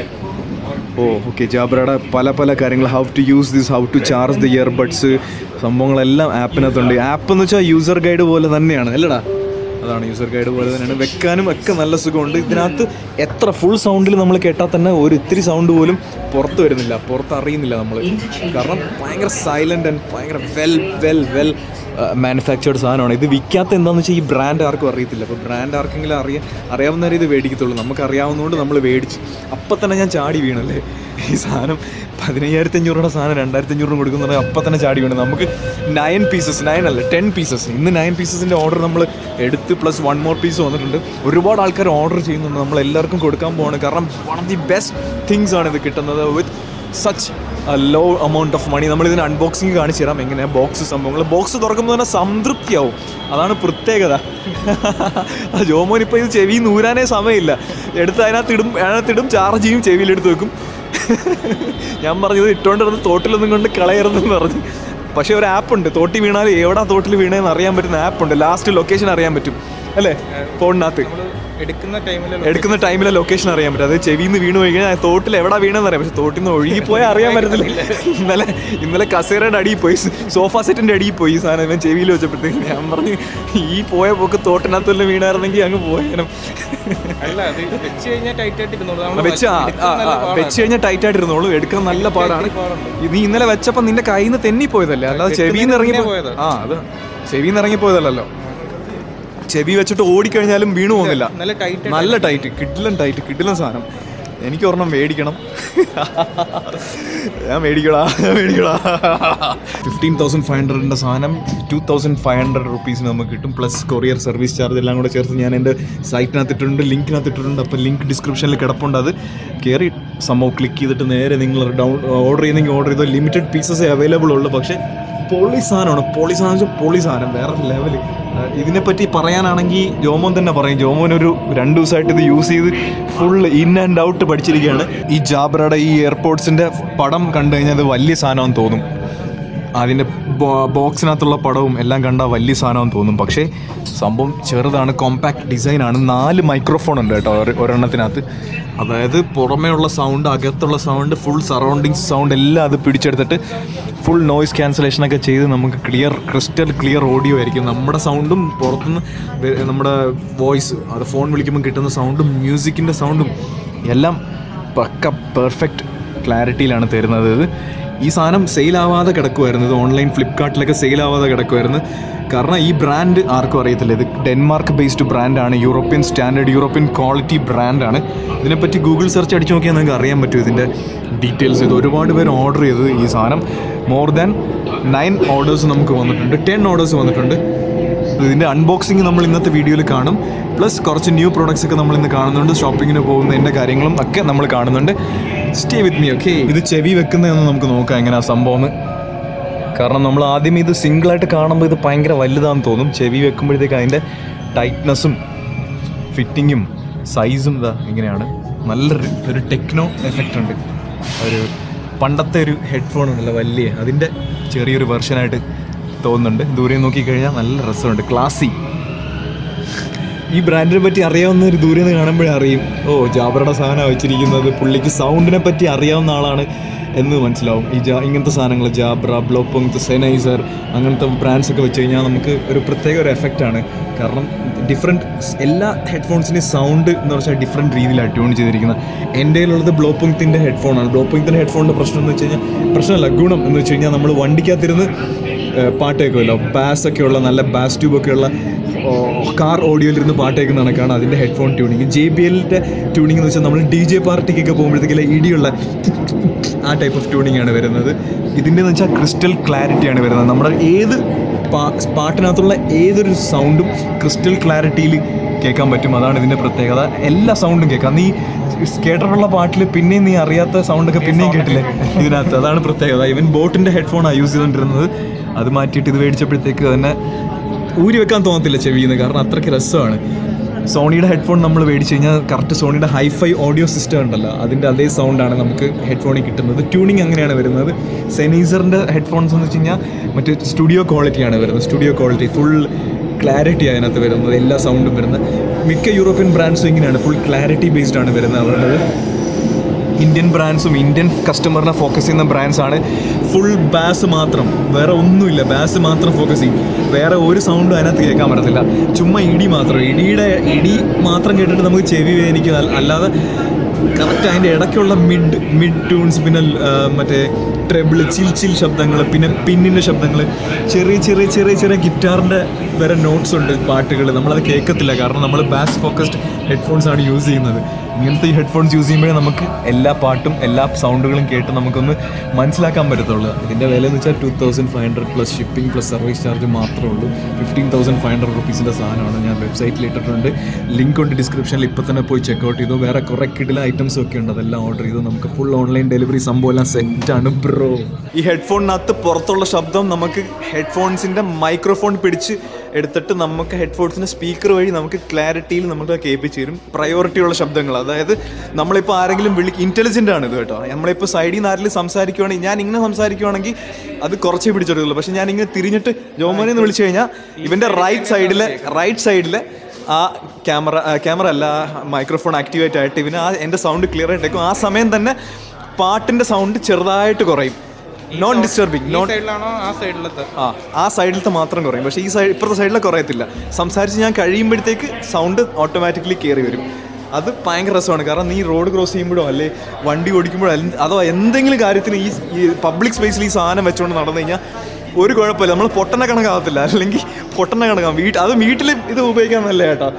ഓ ഓക്കെ ജാബ്രയുടെ പല പല കാര്യങ്ങൾ how to use this how to charge the earbuds സംഭവങ്ങളെല്ലാം ആപ്പിനകത്തുണ്ട് ആപ്പ് എന്ന് വെച്ചാൽ യൂസർ ഗൈഡ് പോലെ തന്നെയാണ് അല്ലടാ അതാണ് യൂസർ ഗൈഡ് പോലെ തന്നെയാണ് വെക്കാനും ഒക്കെ നല്ല സുഖമുണ്ട് ഇതിനകത്ത് എത്ര ഫുൾ സൗണ്ടിൽ നമ്മൾ കേട്ടാൽ തന്നെ ഒരു ഇത്തിരി സൗണ്ട് പോലും പുറത്ത് വരുന്നില്ല പുറത്ത് അറിയുന്നില്ല നമ്മൾ കാരണം ഭയങ്കര സൈലൻ്റ് ആൻഡ് ഭയങ്കര വെൽ വെൽ വെൽ മാനുഫാക്ചേർഡ് സാധനമാണ് ഇത് വിൽക്കാത്ത എന്താണെന്ന് വെച്ചാൽ ഈ ബ്രാൻഡ് ആർക്കും അറിയത്തില്ല അപ്പോൾ ബ്രാൻഡ് ആർക്കെങ്കിലും അറിയാൻ അറിയാവുന്നവരെ ഇത് മേടിക്കത്തുള്ളൂ നമുക്ക് അറിയാവുന്നതുകൊണ്ട് നമ്മൾ മേടിച്ച് അപ്പം തന്നെ ഞാൻ ചാടി വീണല്ലേ ഈ സാധനം പതിനയ്യായിരത്തി അഞ്ഞൂറ് രൂപയുടെ സാധനം രണ്ടായിരത്തി അഞ്ഞൂറ് രൂപ കൊടുക്കുന്നത് അപ്പം തന്നെ ചാടി വീണു നമുക്ക് നയൻ പീസസ് നയൻ അല്ല ടെൻ പീസസ് ഇന്ന് നയൻ പീസസിൻ്റെ ഓർഡർ നമ്മൾ എടുത്ത് പ്ലസ് വൺ മോർ പീസ് വന്നിട്ടുണ്ട് ഒരുപാട് ആൾക്കാർ ഓർഡർ ചെയ്യുന്നുണ്ട് നമ്മൾ എല്ലാവർക്കും കൊടുക്കാൻ പോവാണ് കാരണം one of the best things ആണ് ഇത് കിട്ടുന്നത് with such low amount of money നമ്മൾ ഇതിന് അൺബോക്സിങ് കാണിച്ചു തരാം എങ്ങനെ ബോക്സ് സംഭവങ്ങൾ ബോക്സ് തുറക്കുമ്പോൾ തന്നെ സംതൃപ്തിയാവും അതാണ് പ്രത്യേകത ആ ജോമോൻ ഇപ്പോൾ ഇത് ചെവി നൂരാനേ സമയമില്ല എടുത്ത് അതിനകത്തിടും അതിനകത്തിടും ചാർജ് ചെയ്യും ചെവിയിലെടുത്ത് വെക്കും ഞാൻ പറഞ്ഞത് ഇട്ടുകൊണ്ടിരുന്ന് തോട്ടിലൊന്നും കൊണ്ട് കളയരുതെന്ന് പറഞ്ഞു പക്ഷേ ഒരു ആപ്പ് ഉണ്ട് തോട്ടി വീണാൽ എവിടെ തോട്ടിൽ വീണേന്ന് അറിയാൻ പറ്റുന്ന ആപ്പ് ഉണ്ട് ലാസ്റ്റ് ലൊക്കേഷൻ അറിയാൻ പറ്റും അല്ലേ ഫോണിനകത്ത് നമ്മൾ എടുക്കുന്ന ടൈമിൽ എടുക്കുന്ന ടൈമിലെ ലൊക്കേഷൻ അറിയാൻ പറ്റും അത് ചെവിയിൽ നിന്ന് വീണ് പോയി കഴിഞ്ഞാൽ തോട്ടിൽ എവിടെ വീണെന്ന് അറിയാം പക്ഷെ തോട്ടിൽ നിന്ന് ഒഴുകി പോയാൽ അറിയാൻ പറ്റത്തില്ല ഇന്നലെ ഇന്നലെ കസേരയുടെ അടിയിൽ പോയി സോഫ സെറ്റിന്റെ അടിയിൽ പോയി ഈ സാധനം ഇവൻ ചെവിയിൽ വെച്ചപ്പോഴത്തേക്ക് ഞാൻ പറഞ്ഞു ഈ പോയ പോക്ക് തോട്ടിനകത്തുള്ള വീണായിരുന്നെങ്കിൽ അങ്ങ് പോയേനും അല്ല അത് വെച്ച് കഴിഞ്ഞാൽ ടൈറ്റ് ആയിട്ട് ഇരുന്നോളൂ നമ്മൾ വെച്ച് ആ, ആ, ആ, വെച്ച് കഴിഞ്ഞാൽ ടൈറ്റ് ആയിട്ട് ഇരുന്നോളൂ എടുക്കാൻ നല്ല പാടാണ് ഇത് നീ ഇന്നലെ വെച്ചപ്പോൾ നിന്റെ കയ്യിൽ നിന്ന് തെന്നി പോയതല്ലേ അല്ലാതെ ചെവിയിൽ നിന്ന് ഇറങ്ങി പോയതാ. ആ അത് ചെവിയിൽ നിന്ന് ഇറങ്ങി പോയതല്ലല്ലോ ചെവി വെച്ചിട്ട് ഓടിക്കഴിഞ്ഞാലും വീണു പോകുന്നില്ല നല്ല ടൈറ്റ് നല്ല ടൈറ്റ് കിഡിലൻ ടൈറ്റ് കിഡിലൻ സാധനം എനിക്ക് ഒരെണ്ണം മേടിക്കണം ഞാൻ മേടിക്കടാ ഞാൻ മേടിക്കടാ ഫിഫ്റ്റീൻ തൗസൻഡ് ഫൈവ് ഹൺഡ്രഡിൻ്റെ സാധനം ടു തൗസൻഡ് ഫൈവ് ഹൺഡ്രഡ് റുപ്പീസിന് നമുക്ക് കിട്ടും പ്ലസ് കൊറിയർ സർവീസ് ചാർജ് എല്ലാം കൂടെ ചേർത്ത് ഞാൻ എൻ്റെ സൈറ്റിനകത്ത് ഇട്ടിട്ടുണ്ട് ലിങ്കിനകത്ത് ഇട്ടിട്ടുണ്ട് അപ്പോൾ ലിങ്ക് ഡിസ്ക്രിപ്ഷനിൽ കിടപ്പുണ്ട് അത് കയറി സംഭവം ക്ലിക്ക് ചെയ്തിട്ട് നേരെ നിങ്ങൾ ഡൗൺ ഓർഡർ ചെയ്യുന്നെങ്കിൽ ഓർഡർ ചെയ്തോ ലിമിറ്റഡ് പീസസേ അവൈലബിൾ ഉള്ളൂ പക്ഷേ പൊളി സാധനമാണ് പൊളി സാധനം വെച്ചാൽ പൊളി സാധനം വേറെ ലെവല് ഇതിനെപ്പറ്റി പറയാനാണെങ്കിൽ ജോമോൻ തന്നെ പറയും ജോമോൻ ഒരു രണ്ട് ദിവസമായിട്ട് ഇത് യൂസ് ചെയ്ത് ഫുൾ ഇൻ ആൻഡ് ഔട്ട് പഠിച്ചിരിക്കുകയാണ് ഈ ജാബ്രയുടെ ഈ എയർപോർട്സിൻ്റെ പടം കണ്ടു കഴിഞ്ഞാൽ അത് വലിയ സാധനമാണെന്ന് തോന്നും അതിൻ്റെ ബോക്സിനകത്തുള്ള പടവും എല്ലാം കണ്ടാൽ വലിയ സാധനമാണെന്ന് തോന്നും പക്ഷേ സംഭവം ചെറുതാണ് കോമ്പാക്ട് ഡിസൈനാണ് നാല് മൈക്രോഫോൺ ഉണ്ട് കേട്ടോ ഒരു- ഒരെണ്ണത്തിനകത്ത് അതായത് പുറമേ ഉള്ള സൗണ്ട് അകത്തുള്ള സൗണ്ട് ഫുൾ സറൗണ്ടിങ്സ് സൗണ്ട് എല്ലാം അത് പിടിച്ചെടുത്തിട്ട് ഫുൾ നോയിസ് ക്യാൻസലേഷനൊക്കെ ചെയ്ത് നമുക്ക് ക്ലിയർ ക്രിസ്റ്റൽ ക്ലിയർ ഓഡിയോ ആയിരിക്കും നമ്മുടെ സൗണ്ടും പുറത്തുനിന്ന് വെ- നമ്മുടെ വോയിസ് അത് ഫോൺ വിളിക്കുമ്പോൾ കിട്ടുന്ന സൗണ്ടും മ്യൂസിക്കിൻ്റെ സൗണ്ടും എല്ലാം പക്ക പെർഫെക്റ്റ് ക്ലാരിറ്റിയിലാണ് തരുന്നത് ഇത് ഈ സാധനം സെയിലാവാതെ കിടക്കുമായിരുന്നു ഇത് ഓൺലൈൻ ഫ്ലിപ്കാർട്ടിലൊക്കെ സെയിലാവാതെ കിടക്കുമായിരുന്നു കാരണം ഈ ബ്രാൻഡ് ആർക്കും അറിയത്തില്ല ഇത് ഡെൻമാർക്ക് ബേസ്ഡ് ബ്രാൻഡാണ് യൂറോപ്യൻ സ്റ്റാൻഡേർഡ് യൂറോപ്യൻ ക്വാളിറ്റി ബ്രാൻഡാണ് ഇതിനെപ്പറ്റി ഗൂഗിൾ സെർച്ച് അടിച്ച് നോക്കിയാൽ നിങ്ങൾക്ക് അറിയാൻ പറ്റും ഇതിൻ്റെ ഡീറ്റെയിൽസ് ഇത് ഒരുപാട് പേര് ഓർഡർ ചെയ്തത് ഈ സാധനം മോർ ദാൻ നയൻ ഓർഡേഴ്സ് നമുക്ക് വന്നിട്ടുണ്ട് ടെൻ ഓർഡേഴ്സ് വന്നിട്ടുണ്ട് ഇതിൻ്റെ അൺബോക്സിങ് നമ്മൾ ഇന്നത്തെ വീഡിയോയിൽ കാണും പ്ലസ് കുറച്ച് ന്യൂ പ്രോഡക്ട്സ് ഒക്കെ നമ്മൾ ഇന്ന് കാണുന്നുണ്ട് ഷോപ്പിങ്ങിന് പോകുന്നതിൻ്റെ കാര്യങ്ങളും ഒക്കെ നമ്മൾ കാണുന്നുണ്ട് സ്റ്റേ വിത്ത് മീ ഓക്കെ ഇത് ചെവി വെക്കുന്നതെന്ന് നമുക്ക് നോക്കാം എങ്ങനെയാ സംഭവം എന്ന്. കാരണം നമ്മൾ ആദ്യം ഇത് സിംഗിളായിട്ട് കാണുമ്പോൾ ഇത് ഭയങ്കര വലുതാണെന്ന് തോന്നും ചെവി വെക്കുമ്പോഴത്തേക്ക് അതിൻ്റെ ടൈറ്റ്നസ്സും ഫിറ്റിങ്ങും സൈസും ഇതാ ഇങ്ങനെയാണ് നല്ലൊരു ഒരു ടെക്നോ എഫക്റ്റ് ഉണ്ട് ഒരു പണ്ടത്തെ ഒരു ഹെഡ്ഫോൺ ഉണ്ടല്ലോ വലിയ അതിൻ്റെ ചെറിയൊരു വെർഷനായിട്ട് തോന്നുന്നുണ്ട് ദൂരെ നോക്കിക്കഴിഞ്ഞാൽ നല്ല രസമുണ്ട് ക്ലാസി ഈ ബ്രാൻഡിനെ പറ്റി അറിയാവുന്ന ഒരു ദൂരെ നിന്ന് കാണുമ്പോഴേ അറിയും ഓ ജാബറയുടെ സാധനമാണ് വെച്ചിരിക്കുന്നത് പുള്ളിക്ക് സൗണ്ടിനെ പറ്റി അറിയാവുന്ന ആളാണ് എന്ന് മനസ്സിലാവും ഈ ജാ ഇങ്ങനത്തെ സാധനങ്ങൾ ജാബ്ര ബ്ലോപ്പോങ് സെനൈസർ അങ്ങനത്തെ ബ്രാൻഡ്സ് ഒക്കെ വെച്ച് കഴിഞ്ഞാൽ നമുക്ക് ഒരു പ്രത്യേക ഒരു എഫക്റ്റാണ് കാരണം ഡിഫറെൻറ്റ് എല്ലാ ഹെഡ്ഫോൺസിൻ്റെ സൗണ്ട് എന്ന് വെച്ചാൽ ഡിഫറെൻറ്റ് രീതിയിലാണ് ട്യൂൺ ചെയ്തിരിക്കുന്നത് എൻ്റെ കയ്യിലുള്ളത് ബ്ലോപ്പോങ്ങിൻ്റെ ഹെഡ്ഫോണാണ് ബ്ലോപ്പോങ്ങിൻ്റെ ഹെഡ്ഫോണിൻ്റെ പ്രശ്നം എന്ന് വെച്ച് കഴിഞ്ഞാൽ പ്രശ്നമല്ല ഗുണം എന്ന് വെച്ച് കഴിഞ്ഞാൽ നമ്മൾ വണ്ടിക്കകത്തിരുന്ന് ഏഹ് പാട്ട് കേൾക്കുമല്ലോ ബാസ് ഒക്കെ ഉള്ള നല്ല ബാസ് ട്യൂബ് ഒക്കെ ഉള്ള കാർ ഓഡിയോയിലിരുന്ന് പാട്ട് കേൾക്കുന്ന കണക്കാണ് അതിൻ്റെ ഹെഡ്ഫോൺ ട്യൂണിങ് ജെ ബി എല്ലിൻ്റെ ട്യൂണിംഗ് എന്ന് വെച്ചാൽ നമ്മൾ ഡി ജെ പാർട്ടിക്കൊക്കെ പോകുമ്പോഴത്തേക്കില്ല ഇടിയുള്ള ആ ടൈപ്പ് ഓഫ് ട്യൂണിംഗ് ആണ് വരുന്നത് ഇതിൻ്റെ എന്ന് വെച്ചാൽ ക്രിസ്റ്റൽ ക്ലാരിറ്റിയാണ് വരുന്നത് നമ്മുടെ ഏത് പാ- പാട്ടിനകത്തുള്ള ഏതൊരു സൗണ്ടും ക്രിസ്റ്റൽ ക്ലാരിറ്റിയിൽ കേൾക്കാൻ പറ്റും അതാണ് ഇതിൻ്റെ പ്രത്യേകത എല്ലാ സൗണ്ടും കേൾക്കാം നീ കേട്ടിട്ടുള്ള പാട്ടിൽ പിന്നെയും നീ അറിയാത്ത സൗണ്ടൊക്കെ പിന്നെയും കേട്ടില്ലേ ഇതിനകത്ത് അതാണ് പ്രത്യേകത ഇവൻ ബോട്ടിൻ്റെ ഹെഡ്ഫോണാണ് യൂസ് ചെയ്തുകൊണ്ടിരുന്നത് അത് മാറ്റിയിട്ട് ഇത് മേടിച്ചപ്പോഴത്തേക്ക് തന്നെ ഊരി വെക്കാൻ തോന്നത്തില്ല ചെവിന്ന് കാരണം അത്രയ്ക്ക് രസമാണ് സോണിയുടെ ഹെഡ്ഫോൺ നമ്മൾ മേടിച്ച് കഴിഞ്ഞാൽ കറക്റ്റ് സോണിയുടെ ഹൈഫൈ ഓഡിയോ സിസ്റ്റം ഉണ്ടല്ലോ അതിൻ്റെ അതേ സൗണ്ടാണ് നമുക്ക് ഹെഡ്ഫോണിൽ കിട്ടുന്നത് ട്യൂണിങ് അങ്ങനെയാണ് വരുന്നത് സെനീസറിൻ്റെ ഹെഡ്ഫോൺസ് എന്ന് വെച്ച് കഴിഞ്ഞാൽ മറ്റേ സ്റ്റുഡിയോ ക്വാളിറ്റിയാണ് വരുന്നത് സ്റ്റുഡിയോ ക്വാളിറ്റി ഫുൾ ക്ലാരിറ്റി അതിനകത്ത് വരുന്നത് എല്ലാ സൗണ്ടും വരുന്നത് മിക്ക യൂറോപ്യൻ ബ്രാൻഡ്സും ഇങ്ങനെയാണ് ഫുൾ ക്ലാരിറ്റി ബേസ്ഡ് ആണ് വരുന്നത് അവരുടേത് ഇന്ത്യൻ ബ്രാൻഡ്സും ഇന്ത്യൻ കസ്റ്റമറിനെ ഫോക്കസ് ചെയ്യുന്ന ബ്രാൻഡ്സാണ് ഫുൾ ബാസ് മാത്രം വേറെ ഒന്നുമില്ല ബാസ് മാത്രം ഫോക്കസ് ചെയ്യും വേറെ ഒരു സൗണ്ടും അതിനകത്ത് കേൾക്കാൻ പറ്റത്തില്ല ചുമ്മാ ഇടി മാത്രം ഇടിയുടെ ഇടി മാത്രം കേട്ടിട്ട് നമുക്ക് ചെവി വേദനിക്കും അല്ല- അല്ലാതെ കറക്റ്റ് അതിൻ്റെ ഇടയ്ക്കുള്ള മിഡ് മിഡ് ട്യൂൺസ് പിന്നെ ആ, മറ്റേ ട്രെബിൾ ചിൽ ചിൽ ശബ്ദങ്ങൾ പിന്നെ പിന്നിൻ്റെ ശബ്ദങ്ങൾ ചെറിയ ചെറിയ ചെറിയ ചെറിയ ഗിറ്റാറിൻ്റെ വരെ നോട്ട്സ് ഉണ്ട് പാട്ടുകൾ നമ്മളത് കേൾക്കത്തില്ല കാരണം നമ്മൾ ബാസ് ഫോക്കസ്ഡ് ഹെഡ്ഫോൺസ് ആണ് യൂസ് ചെയ്യുന്നത് ഇങ്ങനത്തെ ഈ ഹെഡ്ഫോൺസ് യൂസ് ചെയ്യുമ്പോഴേ നമുക്ക് എല്ലാ പാട്ടും എല്ലാ സൗണ്ടുകളും കേട്ട് നമുക്കൊന്ന് മനസ്സിലാക്കാൻ പറ്റത്തുള്ളൂ ഇതിൻ്റെ വില എന്ന് വെച്ചാൽ two thousand five hundred plus shipping plus service charge മാത്രമേ ഉള്ളൂ ഫിഫ്റ്റീൻ തൗസൻഡ് ഫൈവ് ഹൺഡ്രഡ് റുപ്പീസിൻ്റെ സാധനമാണ് ഞാൻ വെബ്സൈറ്റിൽ ഇട്ടിട്ടുണ്ട് ലിങ്ക് ഉണ്ട് ഡിസ്ക്രിപ്ഷനിൽ ഇപ്പോൾ തന്നെ പോയി ചെക്കൗട്ട് ചെയ്തു വേറെ കുറേ കിടില ഐറ്റംസ് ഒക്കെ ഉണ്ട് അതെല്ലാം ഓർഡർ ചെയ്തു നമുക്ക് ഫുൾ ഓൺലൈൻ ഡെലിവറി സംഭവം എല്ലാം സെറ്റാണ് ബ്രോ ഈ ഹെഡ്ഫോണിനകത്ത് പുറത്തുള്ള ശബ്ദം നമുക്ക് ഹെഡ്ഫോൺസിൻ്റെ മൈക്രോഫോൺ പിടിച്ച് എടുത്തിട്ട് നമുക്ക് ഹെഡ്ഫോൺസിൻ്റെ സ്പീക്കർ വഴി നമുക്ക് ക്ലാരിറ്റിയിൽ നമുക്ക് കേൾപ്പിച്ച് തരും പ്രയോറിറ്റി ഉള്ള ശബ്ദങ്ങൾ അതായത് നമ്മളിപ്പോൾ ആരെങ്കിലും വിളി ഇൻ്റലിജൻ്റ് ആണ് ഇത് കേട്ടോ നമ്മളിപ്പോൾ സൈഡിൽ നിന്ന് ആരെങ്കിലും സംസാരിക്കുവാണെങ്കിൽ ഞാൻ ഇങ്ങനെ സംസാരിക്കുവാണെങ്കിൽ അത് കുറച്ചേ പിടിച്ചെടുക്കുള്ളൂ പക്ഷേ ഞാൻ ഇങ്ങനെ തിരിഞ്ഞിട്ട് ജോമോനെ എന്ന് വിളിച്ചു കഴിഞ്ഞാൽ ഇവൻ്റെ റൈറ്റ് സൈഡിലെ റൈറ്റ് സൈഡിലെ ആ ക്യാമറ ക്യാമറ അല്ല മൈക്രോഫോൺ ആക്ടിവേറ്റ് ആയിട്ട് ഇവന് ആ എൻ്റെ സൗണ്ട് ക്ലിയർ ആയിട്ടേക്കും ആ സമയം തന്നെ പാട്ടിൻ്റെ സൗണ്ട് ചെറുതായിട്ട് കുറയും നോൺ ഡിസ്റ്റർബിങ് ഈ നോൺ സൈഡിലാണോ ആ സൈഡിലത്തെ ആ ആ സൈഡിലത്തെ മാത്രം കുറയും പക്ഷേ ഈ സൈഡ് ഇപ്പുറത്തെ സൈഡിലെ കുറയത്തില്ല സംസാരിച്ച് ഞാൻ കഴിയുമ്പോഴത്തേക്ക് സൗണ്ട് ഓട്ടോമാറ്റിക്കലി കയറി വരും അത് ഭയങ്കര രസമാണ് കാരണം നീ റോഡ് ക്രോസ് ചെയ്യുമ്പോഴോ അല്ലെ വണ്ടി ഓടിക്കുമ്പോഴോ അല്ല അതോ എന്തെങ്കിലും കാര്യത്തിന് ഈ ഈ പബ്ലിക് സ്പേസിൽ ഈ സാധനം വെച്ചുകൊണ്ട് നടന്നു കഴിഞ്ഞാൽ ഒരു കുഴപ്പമില്ല നമ്മൾ പൊട്ടനെ കണക്കാകത്തില്ല അല്ലെങ്കിൽ പൊട്ടനെ കണക്കാവും വീട്ടിൽ അത് വീട്ടിൽ ഇത് ഉപയോഗിക്കാൻ നല്ല കേട്ടോ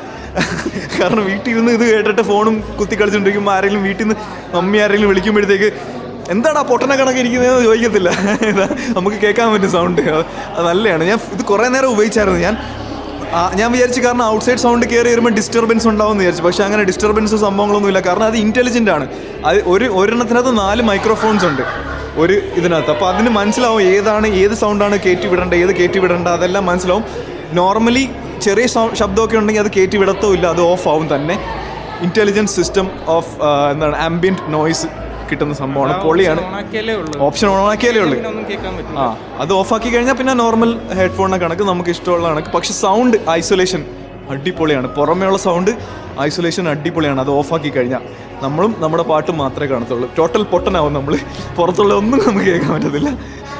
കാരണം വീട്ടിൽ ഇരുന്ന് ഇത് കേട്ടിട്ട് ഫോണും കുത്തി കളിച്ചുകൊണ്ടിരിക്കുമ്പോൾ ആരെങ്കിലും വീട്ടിൽ നിന്ന് മമ്മി ആരെങ്കിലും വിളിക്കുമ്പോഴത്തേക്ക് എന്താടാ പൊട്ടനെ കണക്കിരിക്കുന്നതെന്ന് ചോദിക്കത്തില്ല ഇതാ നമുക്ക് കേൾക്കാൻ പറ്റും സൗണ്ട് അത് നല്ലതാണ് ഞാൻ ഇത് കുറേ നേരം ഉപയോഗിച്ചായിരുന്നു ഞാൻ ആ, ഞാൻ വിചാരിച്ചു കാരണം ഔട്ട്സൈഡ് സൗണ്ട് കയറി വരുമ്പോൾ ഡിസ്റ്റർബൻസ് ഉണ്ടാവും എന്ന് വിചാരിച്ചു പക്ഷേ അങ്ങനെ ഡിസ്റ്റർബൻസ് സംഭവങ്ങളൊന്നുമില്ല കാരണം അത് ഇൻ്റലിജൻ്റ് ആണ് അത് ഒരു ഒരെണ്ണത്തിനകത്ത് നാല് മൈക്രോഫോൺസ് ഉണ്ട് ഒരു ഇതിനകത്ത് അപ്പോൾ അതിന് മനസ്സിലാവും ഏതാണ് ഏത് സൗണ്ടാണ് കയറ്റി വിടേണ്ടത് ഏത് കയറ്റി വിടേണ്ട അതെല്ലാം മനസ്സിലാവും നോർമലി ചെറിയ സൗ- ശബ്ദമൊക്കെ ഉണ്ടെങ്കിൽ അത് കയറ്റി വിടത്തോ ഇല്ല അത് ഓഫ് ആവും തന്നെ ഇൻ്റലിജൻറ്റ് സിസ്റ്റം ഓഫ് എന്താണ് ആംബിയൻറ്റ് നോയ്സ് കിട്ടുന്ന സംഭവമാണ് പൊളിയാണ് ഓണാക്കിയാലേ ഉള്ളൂ ഓപ്ഷൻ ഓൺ ആക്കിയാലേ ഉള്ളൂ പിന്നെ ഒന്നും കേൾക്കാൻ പറ്റില്ല ആ അത് ഓഫാക്കി കഴിഞ്ഞാൽ പിന്നെ നോർമൽ ഹെഡ്ഫോണിനെ കണക്ക് നമുക്ക് ഇഷ്ടമുള്ള കണക്ക് പക്ഷെ സൗണ്ട് ഐസൊലേഷൻ അടിപൊളിയാണ് പുറമേയുള്ള സൗണ്ട് ഐസൊലേഷൻ അടിപൊളിയാണ് അത് ഓഫാക്കി കഴിഞ്ഞാൽ നമ്മളും നമ്മുടെ പാട്ടും മാത്രമേ കാണത്തുള്ളൂ ടോട്ടൽ പൊട്ടനാവും നമ്മൾ പുറത്തുള്ള ഒന്നും നമുക്ക് കേൾക്കാൻ പറ്റത്തില്ല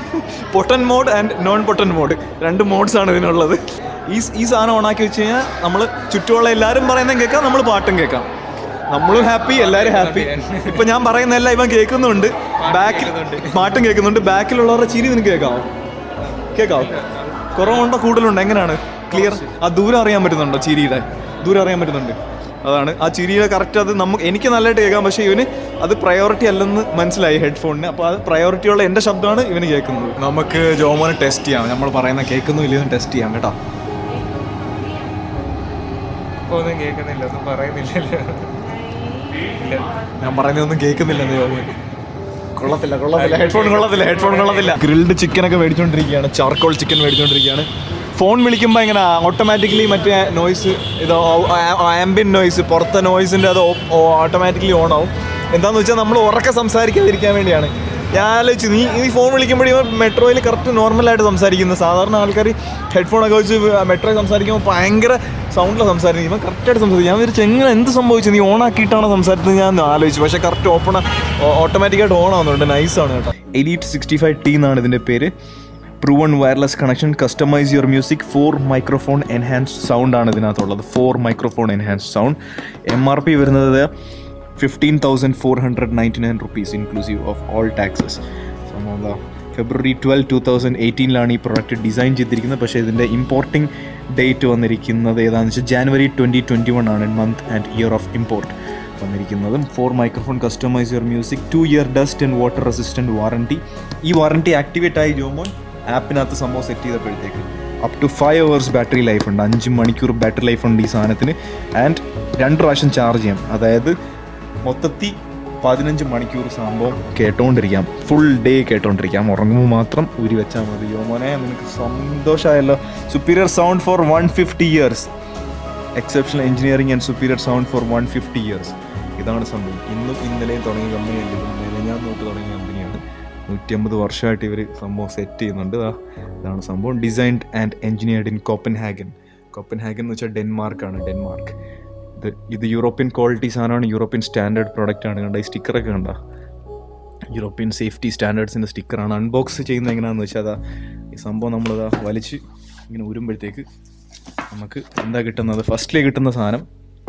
പൊട്ടൻ മോഡ് ആൻഡ് നോൺ പൊട്ടൻ മോഡ് രണ്ട് മോഡ്സ് ആണ് ഇതിനുള്ളത് ഈ ഈ സാധനം ഓണാക്കി വെച്ച് കഴിഞ്ഞാൽ നമ്മൾ ചുറ്റുമുള്ള എല്ലാവരും പറയുന്നതും കേൾക്കാം നമ്മൾ പാട്ടും കേൾക്കാം നമ്മളും ഹാപ്പി എല്ലാവരും ഹാപ്പി ഇപ്പൊ ഞാൻ പറയുന്നതെല്ലാം ഇവൻ കേൾക്കുന്നുണ്ട് ബാക്കിൽ പാട്ടും കേൾക്കുന്നുണ്ട് ബാക്കിലുള്ളവരുടെ ചിരി നിനക്ക് കേൾക്കാവോ കേൾക്കാവോ കുറവുണ്ടോ കൂടുതലുണ്ടോ എങ്ങനെയാണ് ക്ലിയർ ആ ദൂരം അറിയാൻ പറ്റുന്നുണ്ടോ ചിരിയുടെ ദൂരം അറിയാൻ പറ്റുന്നുണ്ട് അതാണ് ആ ചിരിയുടെ കറക്റ്റ് അത് നമുക്ക് എനിക്ക് നല്ലതായിട്ട് കേൾക്കാം പക്ഷേ ഇവന് അത് പ്രയോറിറ്റി അല്ലെന്ന് മനസ്സിലായി ഹെഡ്ഫോണിന് അപ്പോൾ അത് പ്രയോറിറ്റി ഉള്ള എൻ്റെ ശബ്ദമാണ് ഇവന് കേൾക്കുന്നത് നമുക്ക് ജോമോനെ ടെസ്റ്റ് ചെയ്യാം നമ്മൾ പറയുന്ന കേൾക്കുന്നു ഇല്ലെന്ന് ടെസ്റ്റ് ചെയ്യാം കേട്ടോ ഇപ്പൊ ഒന്നും കേൾക്കുന്നില്ല ഒന്നും പറയുന്നില്ലല്ലോ ഇല്ല ഞാൻ പറയുന്നതൊന്നും കേൾക്കുന്നില്ലെന്ന് ജോമോൻ കൊള്ളത്തില്ല കൊള്ളത്തില്ല ഹെഡ്ഫോൺ കൊള്ളത്തില്ല ഹെഡ്ഫോൺ കൊള്ളത്തില്ല ഗ്രിൽഡ് ചിക്കൻ ഒക്കെ മേടിച്ചോണ്ടിരിക്കുകയാണ് ചാർക്കോൾ ചിക്കൻ മേടിച്ചോണ്ടിരിക്കുകയാണ് ഫോൺ വിളിക്കുമ്പോൾ ഇങ്ങനെ ഓട്ടോമാറ്റിക്കലി മറ്റേ നോയ്സ് ഇത് ആംബിയൻ നോയ്സ് പുറത്തെ നോയ്സിൻ്റെ അത് ഓട്ടോമാറ്റിക്കലി ഓൺ ആവും എന്താന്ന് വെച്ചാൽ നമ്മൾ ഉറക്കെ സംസാരിക്കാതിരിക്കാൻ വേണ്ടിയാണ് ഞാൻ ആലോചിച്ചു നീ ഈ ഫോൺ വിളിക്കുമ്പോഴേ ഇവൻ മെട്രോയിൽ കറക്റ്റ് നോർമലായിട്ട് സംസാരിക്കുന്നത് സാധാരണ ആൾക്കാർ ഹെഡ്ഫോൺ ഒക്കെ വെച്ച് മെട്രോയിൽ സംസാരിക്കുമ്പോൾ ഭയങ്കര സൗണ്ടിലാണ് സംസാരിക്കുന്നത് ഇവൻ കറക്റ്റായിട്ട് സംസാരിക്കും ഞാൻ വിചാരിച്ചു എങ്ങനെ എന്ത് സംഭവിച്ചു നീ ഓൺ ആക്കിയിട്ടാണോ സംസാരിച്ചത് ഞാൻ ആലോചിച്ചു പക്ഷേ കറക്റ്റ് ഓപ്പൺ ഓട്ടോമാറ്റിക്കായിട്ട് ഓൺ ആവുന്നുണ്ട് നൈസാണ് കേട്ടോ എലീറ്റ് സിക്സ്റ്റി ഫൈവ് ടി എന്നാണ് ഇതിൻ്റെ പേര് proven wireless connection customise your music four microphone enhanced sound ആണ് ഇതിനകത്തുള്ളത് four microphone enhanced sound M R P വരുന്നത് fifteen thousand four hundred ninety nine rupees inclusive of all taxes സംഭവം February twelve two thousand എയ്റ്റീനിലാണ് ഈ product design ചെയ്തിരിക്കുന്നത് പക്ഷേ ഇതിൻ്റെ importing date വന്നിരിക്കുന്നത് ഏതാണെന്ന് വെച്ചാൽ ജാനുവരി ട്വൻറ്റി ട്വൻറ്റി വൺ ആണ് month and year of import വന്നിരിക്കുന്നത് four microphone customise your music two year dust and water resistant warranty ഈ വാറണ്ടി ആക്ടിവേറ്റ് ആയി ജോമോൻ ആപ്പിനകത്ത് സംഭവം സെറ്റ് ചെയ്തപ്പോഴത്തേക്ക് up to five hours battery life ഉണ്ട് അഞ്ച് മണിക്കൂർ ബാറ്ററി ലൈഫ് ഉണ്ട് ഈ സാധനത്തിന് ആൻഡ് രണ്ട് പ്രാവശ്യം ചാർജ് ചെയ്യാം അതായത് മൊത്തത്തിൽ പതിനഞ്ച് മണിക്കൂർ സംഭവം കേട്ടോണ്ടിരിക്കാം ഫുൾ ഡേ കേട്ടോണ്ടിരിക്കാം ഉറങ്ങുമ്പോൾ മാത്രം ഊരി വെച്ചാൽ മതി യോമോനെ നിനക്ക് സന്തോഷമായല്ലോ superior sound for one fifty years exceptional engineering and superior sound for one fifty years ഇതാണ് സംഭവം ഇന്നും ഇന്നലെയും തുടങ്ങിയ കമ്പനിയല്ല ഇത് ഞാൻ നോട്ട് തുടങ്ങിയ കമ്പനിയാണ് നൂറ്റിയമ്പത് വർഷമായിട്ട് ഇവർ സംഭവം സെറ്റ് ചെയ്യുന്നുണ്ട് ദാ ഇതാണ് സംഭവം designed and engineered in Copenhagen Copenhagen എന്ന് വെച്ചാൽ ഡെൻമാർക്കാണ് ഡെൻമാർക്ക് ഇത് ഇത് യൂറോപ്യൻ ക്വാളിറ്റി സാധനമാണ് യൂറോപ്യൻ സ്റ്റാൻഡേർഡ് പ്രോഡക്റ്റ് ആണ് കണ്ട ഈ സ്റ്റിക്കറൊക്കെ കണ്ട യൂറോപ്യൻ സേഫ്റ്റി സ്റ്റാൻഡേർഡ്സിൻ്റെ സ്റ്റിക്കറാണ് അൺബോക്സ് ചെയ്യുന്നത് എങ്ങനെയാണെന്ന് വെച്ചാൽ അതാ ഈ സംഭവം നമ്മളിതാ വലിച്ച് ഇങ്ങനെ ഉരുമ്പോഴത്തേക്ക് നമുക്ക് എന്താ കിട്ടുന്നത് ഫസ്റ്റിലേ കിട്ടുന്ന സാധനം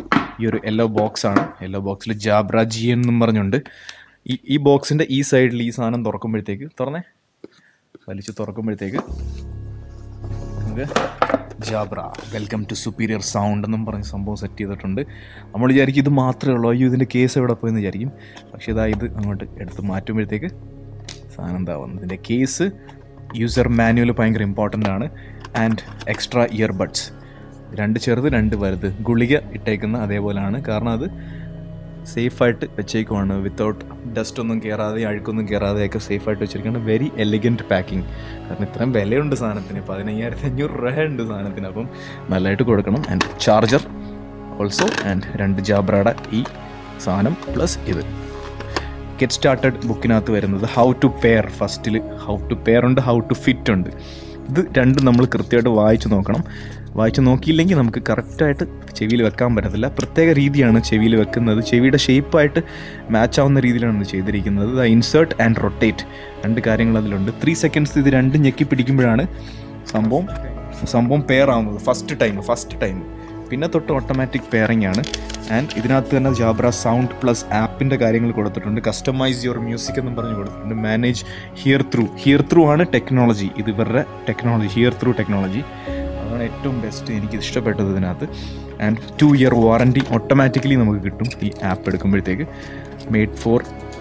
ഈ ഒരു യെല്ലോ ബോക്സ് ആണ് യെല്ലോ ബോക്സിൽ ജാബ്ര ജി എന്നും പറഞ്ഞുണ്ട് ഈ ഈ ബോക്സിൻ്റെ ഈ സൈഡിൽ ഈ സാധനം തുറക്കുമ്പോഴത്തേക്ക് തുറന്നേ വലിച്ച് തുറക്കുമ്പോഴത്തേക്ക് നമുക്ക് Jabra welcome to superior sound എന്നും പറഞ്ഞ് സംഭവം സെറ്റ് ചെയ്തിട്ടുണ്ട് നമ്മൾ വിചാരിക്കും ഇത് മാത്രമേ ഉള്ളൂ അയ്യോ ഇതിൻ്റെ കേസ് എവിടെ പോയെന്ന് വിചാരിക്കും പക്ഷേ ഇതാ ഇത് അങ്ങോട്ട് എടുത്ത് മാറ്റുമ്പോഴത്തേക്ക് സാധനം എന്താ വന്നത് ഇതിൻ്റെ കേസ് യൂസർ മാനുവൽ ഭയങ്കര ഇമ്പോർട്ടൻ്റ് ആണ് ആൻഡ് എക്സ്ട്രാ ഇയർബഡ്സ് രണ്ട് ചെറുത് രണ്ട് വലുത് ഗുളിക ഇട്ടേക്കുന്ന അതേപോലെയാണ് കാരണം അത് സേഫായിട്ട് വെച്ചേക്കുവാണ് വിത്തൗട്ട് ഡസ്റ്റ് ഒന്നും കയറാതെ അഴുക്കൊന്നും കയറാതെയൊക്കെ സേഫായിട്ട് വെച്ചിരിക്കുകയാണ് വെരി എലിഗൻറ്റ് പാക്കിംഗ് കാരണം ഇത്രയും വിലയുണ്ട് സാധനത്തിന് പതിനയ്യായിരത്തി അഞ്ഞൂറ് രൂപ ഉണ്ട് സാധനത്തിന് അപ്പം നല്ലതായിട്ട് കൊടുക്കണം ആൻഡ് ചാർജർ ഓൾസോ ആൻഡ് രണ്ട് ജാബ്രയുടെ ഈ സാധനം പ്ലസ് ഇത് ഗെറ്റ് സ്റ്റാർട്ടഡ് ബുക്കിനകത്ത് വരുന്നത് ഹൗ ടു പെയർ ഫസ്റ്റിൽ ഹൗ ടു പെയർ ഉണ്ട് ഹൗ ടു ഫിറ്റ് ഉണ്ട് ഇത് രണ്ടും നമ്മൾ കൃത്യമായിട്ട് വായിച്ച് നോക്കണം വായിച്ച് നോക്കിയില്ലെങ്കിൽ നമുക്ക് കറക്റ്റായിട്ട് ചെവിയിൽ വെക്കാൻ പറ്റത്തില്ല പ്രത്യേക രീതിയാണ് ചെവിയിൽ വെക്കുന്നത് ചെവിയുടെ ഷേപ്പായിട്ട് മാച്ച് ആവുന്ന രീതിയിലാണ് ഇത് ചെയ്തിരിക്കുന്നത് ഇൻസേർട്ട് ആൻഡ് റൊട്ടേറ്റ് രണ്ട് കാര്യങ്ങൾ അതിലുണ്ട് ത്രീ സെക്കൻഡ്സ് ഇത് രണ്ടും ഞെക്കി പിടിക്കുമ്പോഴാണ് സംഭവം സംഭവം പെയർ ആവുന്നത് ഫസ്റ്റ് ടൈം ഫസ്റ്റ് ടൈം പിന്നെ തൊട്ട് ഓട്ടോമാറ്റിക് പെയറിംഗ് ആണ് ആൻഡ് ഇതിനകത്ത് തന്നെ ജാബ്ര സൗണ്ട് പ്ലസ് ആപ്പിൻ്റെ കാര്യങ്ങൾ കൊടുത്തിട്ടുണ്ട് കസ്റ്റമൈസ് യുവർ മ്യൂസിക് എന്നും പറഞ്ഞ് കൊടുത്തിട്ടുണ്ട് manage hear through hear through ആണ് ടെക്നോളജി ഇത് ഇവരുടെ ടെക്നോളജി ഹിയർ ത്രൂ ടെക്നോളജി അതാണ് ഏറ്റവും ബെസ്റ്റ് എനിക്ക് ഇഷ്ടപ്പെട്ടത് ഇതിനകത്ത് and two year warranty automatically നമുക്ക് കിട്ടും ഈ ആപ്പ് എടുക്കുമ്പോഴത്തേക്ക് made for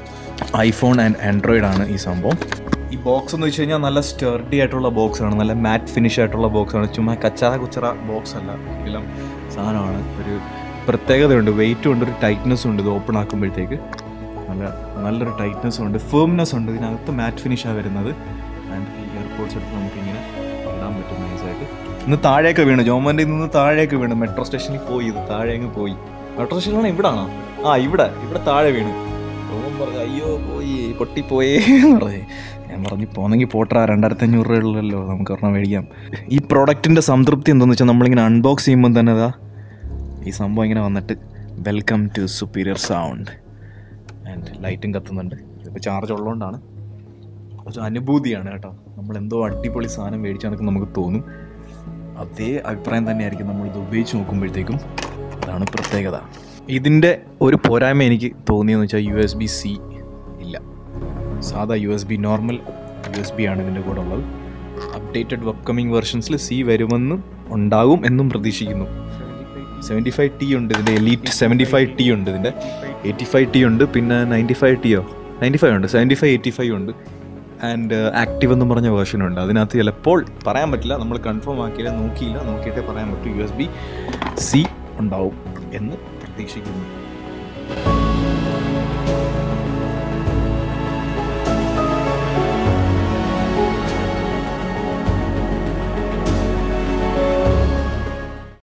iPhone and Android ആണ് ഈ സംഭവം ഈ ബോക്സ് എന്ന് വെച്ച് കഴിഞ്ഞാൽ നല്ല സ്റ്റർഡി ആയിട്ടുള്ള ബോക്സ് ആണ് നല്ല മാറ്റ് ഫിനിഷ് ആയിട്ടുള്ള ബോക്സ് ആണ് ചുമ്മാ കച്ചാറ കുച്ചറ ബോക്സ് അല്ല എല്ലാം സാധനമാണ് ഒരു പ്രത്യേകതയുണ്ട് വെയിറ്റും ഉണ്ട് ഒരു ടൈറ്റ്നെസ്സും ഉണ്ട് ഇത് ഓപ്പൺ ആക്കുമ്പോഴത്തേക്ക് നല്ല നല്ലൊരു ടൈറ്റ്നെസ്സും ഉണ്ട് ഫേംനെസ് ഉണ്ട് ഇതിനകത്ത് മാറ്റ് ഫിനിഷാണ് വരുന്നത് ആൻഡ് ഈ എയർപോർട്ട്സ് എടുത്ത് നമുക്കിങ്ങനെ ഇടാൻ പറ്റും നൈസായിട്ട് ഇന്ന് താഴേക്ക് വീണു ജോമൻ്റെ നിന്ന് താഴേക്ക് വീണു മെട്രോ സ്റ്റേഷനിൽ പോയി ഇത് താഴെ അങ്ങ് പോയി മെട്രോ സ്റ്റേഷനാണ് ഇവിടാണോ ആ ഇവിടെ ഇവിടെ താഴെ വീണു ജോമൻ പറഞ്ഞു അയ്യോ പോയി പൊട്ടിപ്പോയേ എന്ന് പറഞ്ഞു ഞാൻ പറഞ്ഞു പോന്നെങ്കിൽ പോട്ടറാ രണ്ടായിരത്തി അഞ്ഞൂറ് രൂപയുള്ളല്ലോ നമുക്ക് ഒരെണ്ണം മേടിക്കാം ഈ പ്രോഡക്റ്റിൻ്റെ സംതൃപ്തി എന്താണെന്ന് വെച്ചാൽ നമ്മളിങ്ങനെ അൺബോക്സ് ചെയ്യുമ്പോൾ തന്നെ ഇതാ ഈ സംഭവം ഇങ്ങനെ വന്നിട്ട് welcome to superior sound and ലൈറ്റും കത്തുന്നുണ്ട് ഇതിപ്പോൾ ചാർജ് ഉള്ളതുകൊണ്ടാണ് കുറച്ച് അനുഭൂതിയാണ് കേട്ടോ നമ്മൾ എന്തോ അടിപൊളി സാധനം മേടിച്ചാണെന്നൊക്കെ നമുക്ക് തോന്നും അതേ അഭിപ്രായം തന്നെയായിരിക്കും നമ്മൾ ഇത് ഉപയോഗിച്ച് നോക്കുമ്പോഴത്തേക്കും അതാണ് പ്രത്യേകത ഇതിൻ്റെ ഒരു പോരായ്മ എനിക്ക് തോന്നിയെന്ന് വെച്ചാൽ യു എസ് ബി സി ഇല്ല സാധാ U S B normal U S B ആണ് ഇതിൻ്റെ കൂടെ ഉള്ളത് അപ്ഡേറ്റഡ് അപ്കമിങ് വെർഷൻസിൽ സി വരുമെന്നും ഉണ്ടാകും എന്നും പ്രതീക്ഷിക്കുന്നു സെവൻറ്റി ഫൈവ് ടി ഉണ്ട് ഇതിൻ്റെ എലീറ്റ് സെവൻറ്റി ഫൈവ് ടി ഉണ്ട് ഇതിൻ്റെ എയ്റ്റി ഫൈവ് ടി ഉണ്ട് പിന്നെ നയൻറ്റി ഫൈവ് ടിയോ നയൻറ്റി ഫൈവ് ഉണ്ട് സെവൻറ്റി ഫൈവ് എയ്റ്റി ഫൈവ് ഉണ്ട് ആൻഡ് ആക്റ്റീവ് എന്ന് പറഞ്ഞ വേർഷൻ ഉണ്ട് അതിനകത്ത് ചിലപ്പോൾ പറയാൻ പറ്റില്ല നമ്മൾ കൺഫേം ആക്കിയില്ല നോക്കിയില്ല നോക്കിയിട്ടേ പറയാൻ പറ്റൂ യു എസ് ബി സി ഉണ്ടാവും എന്ന് പ്രതീക്ഷിക്കുന്നു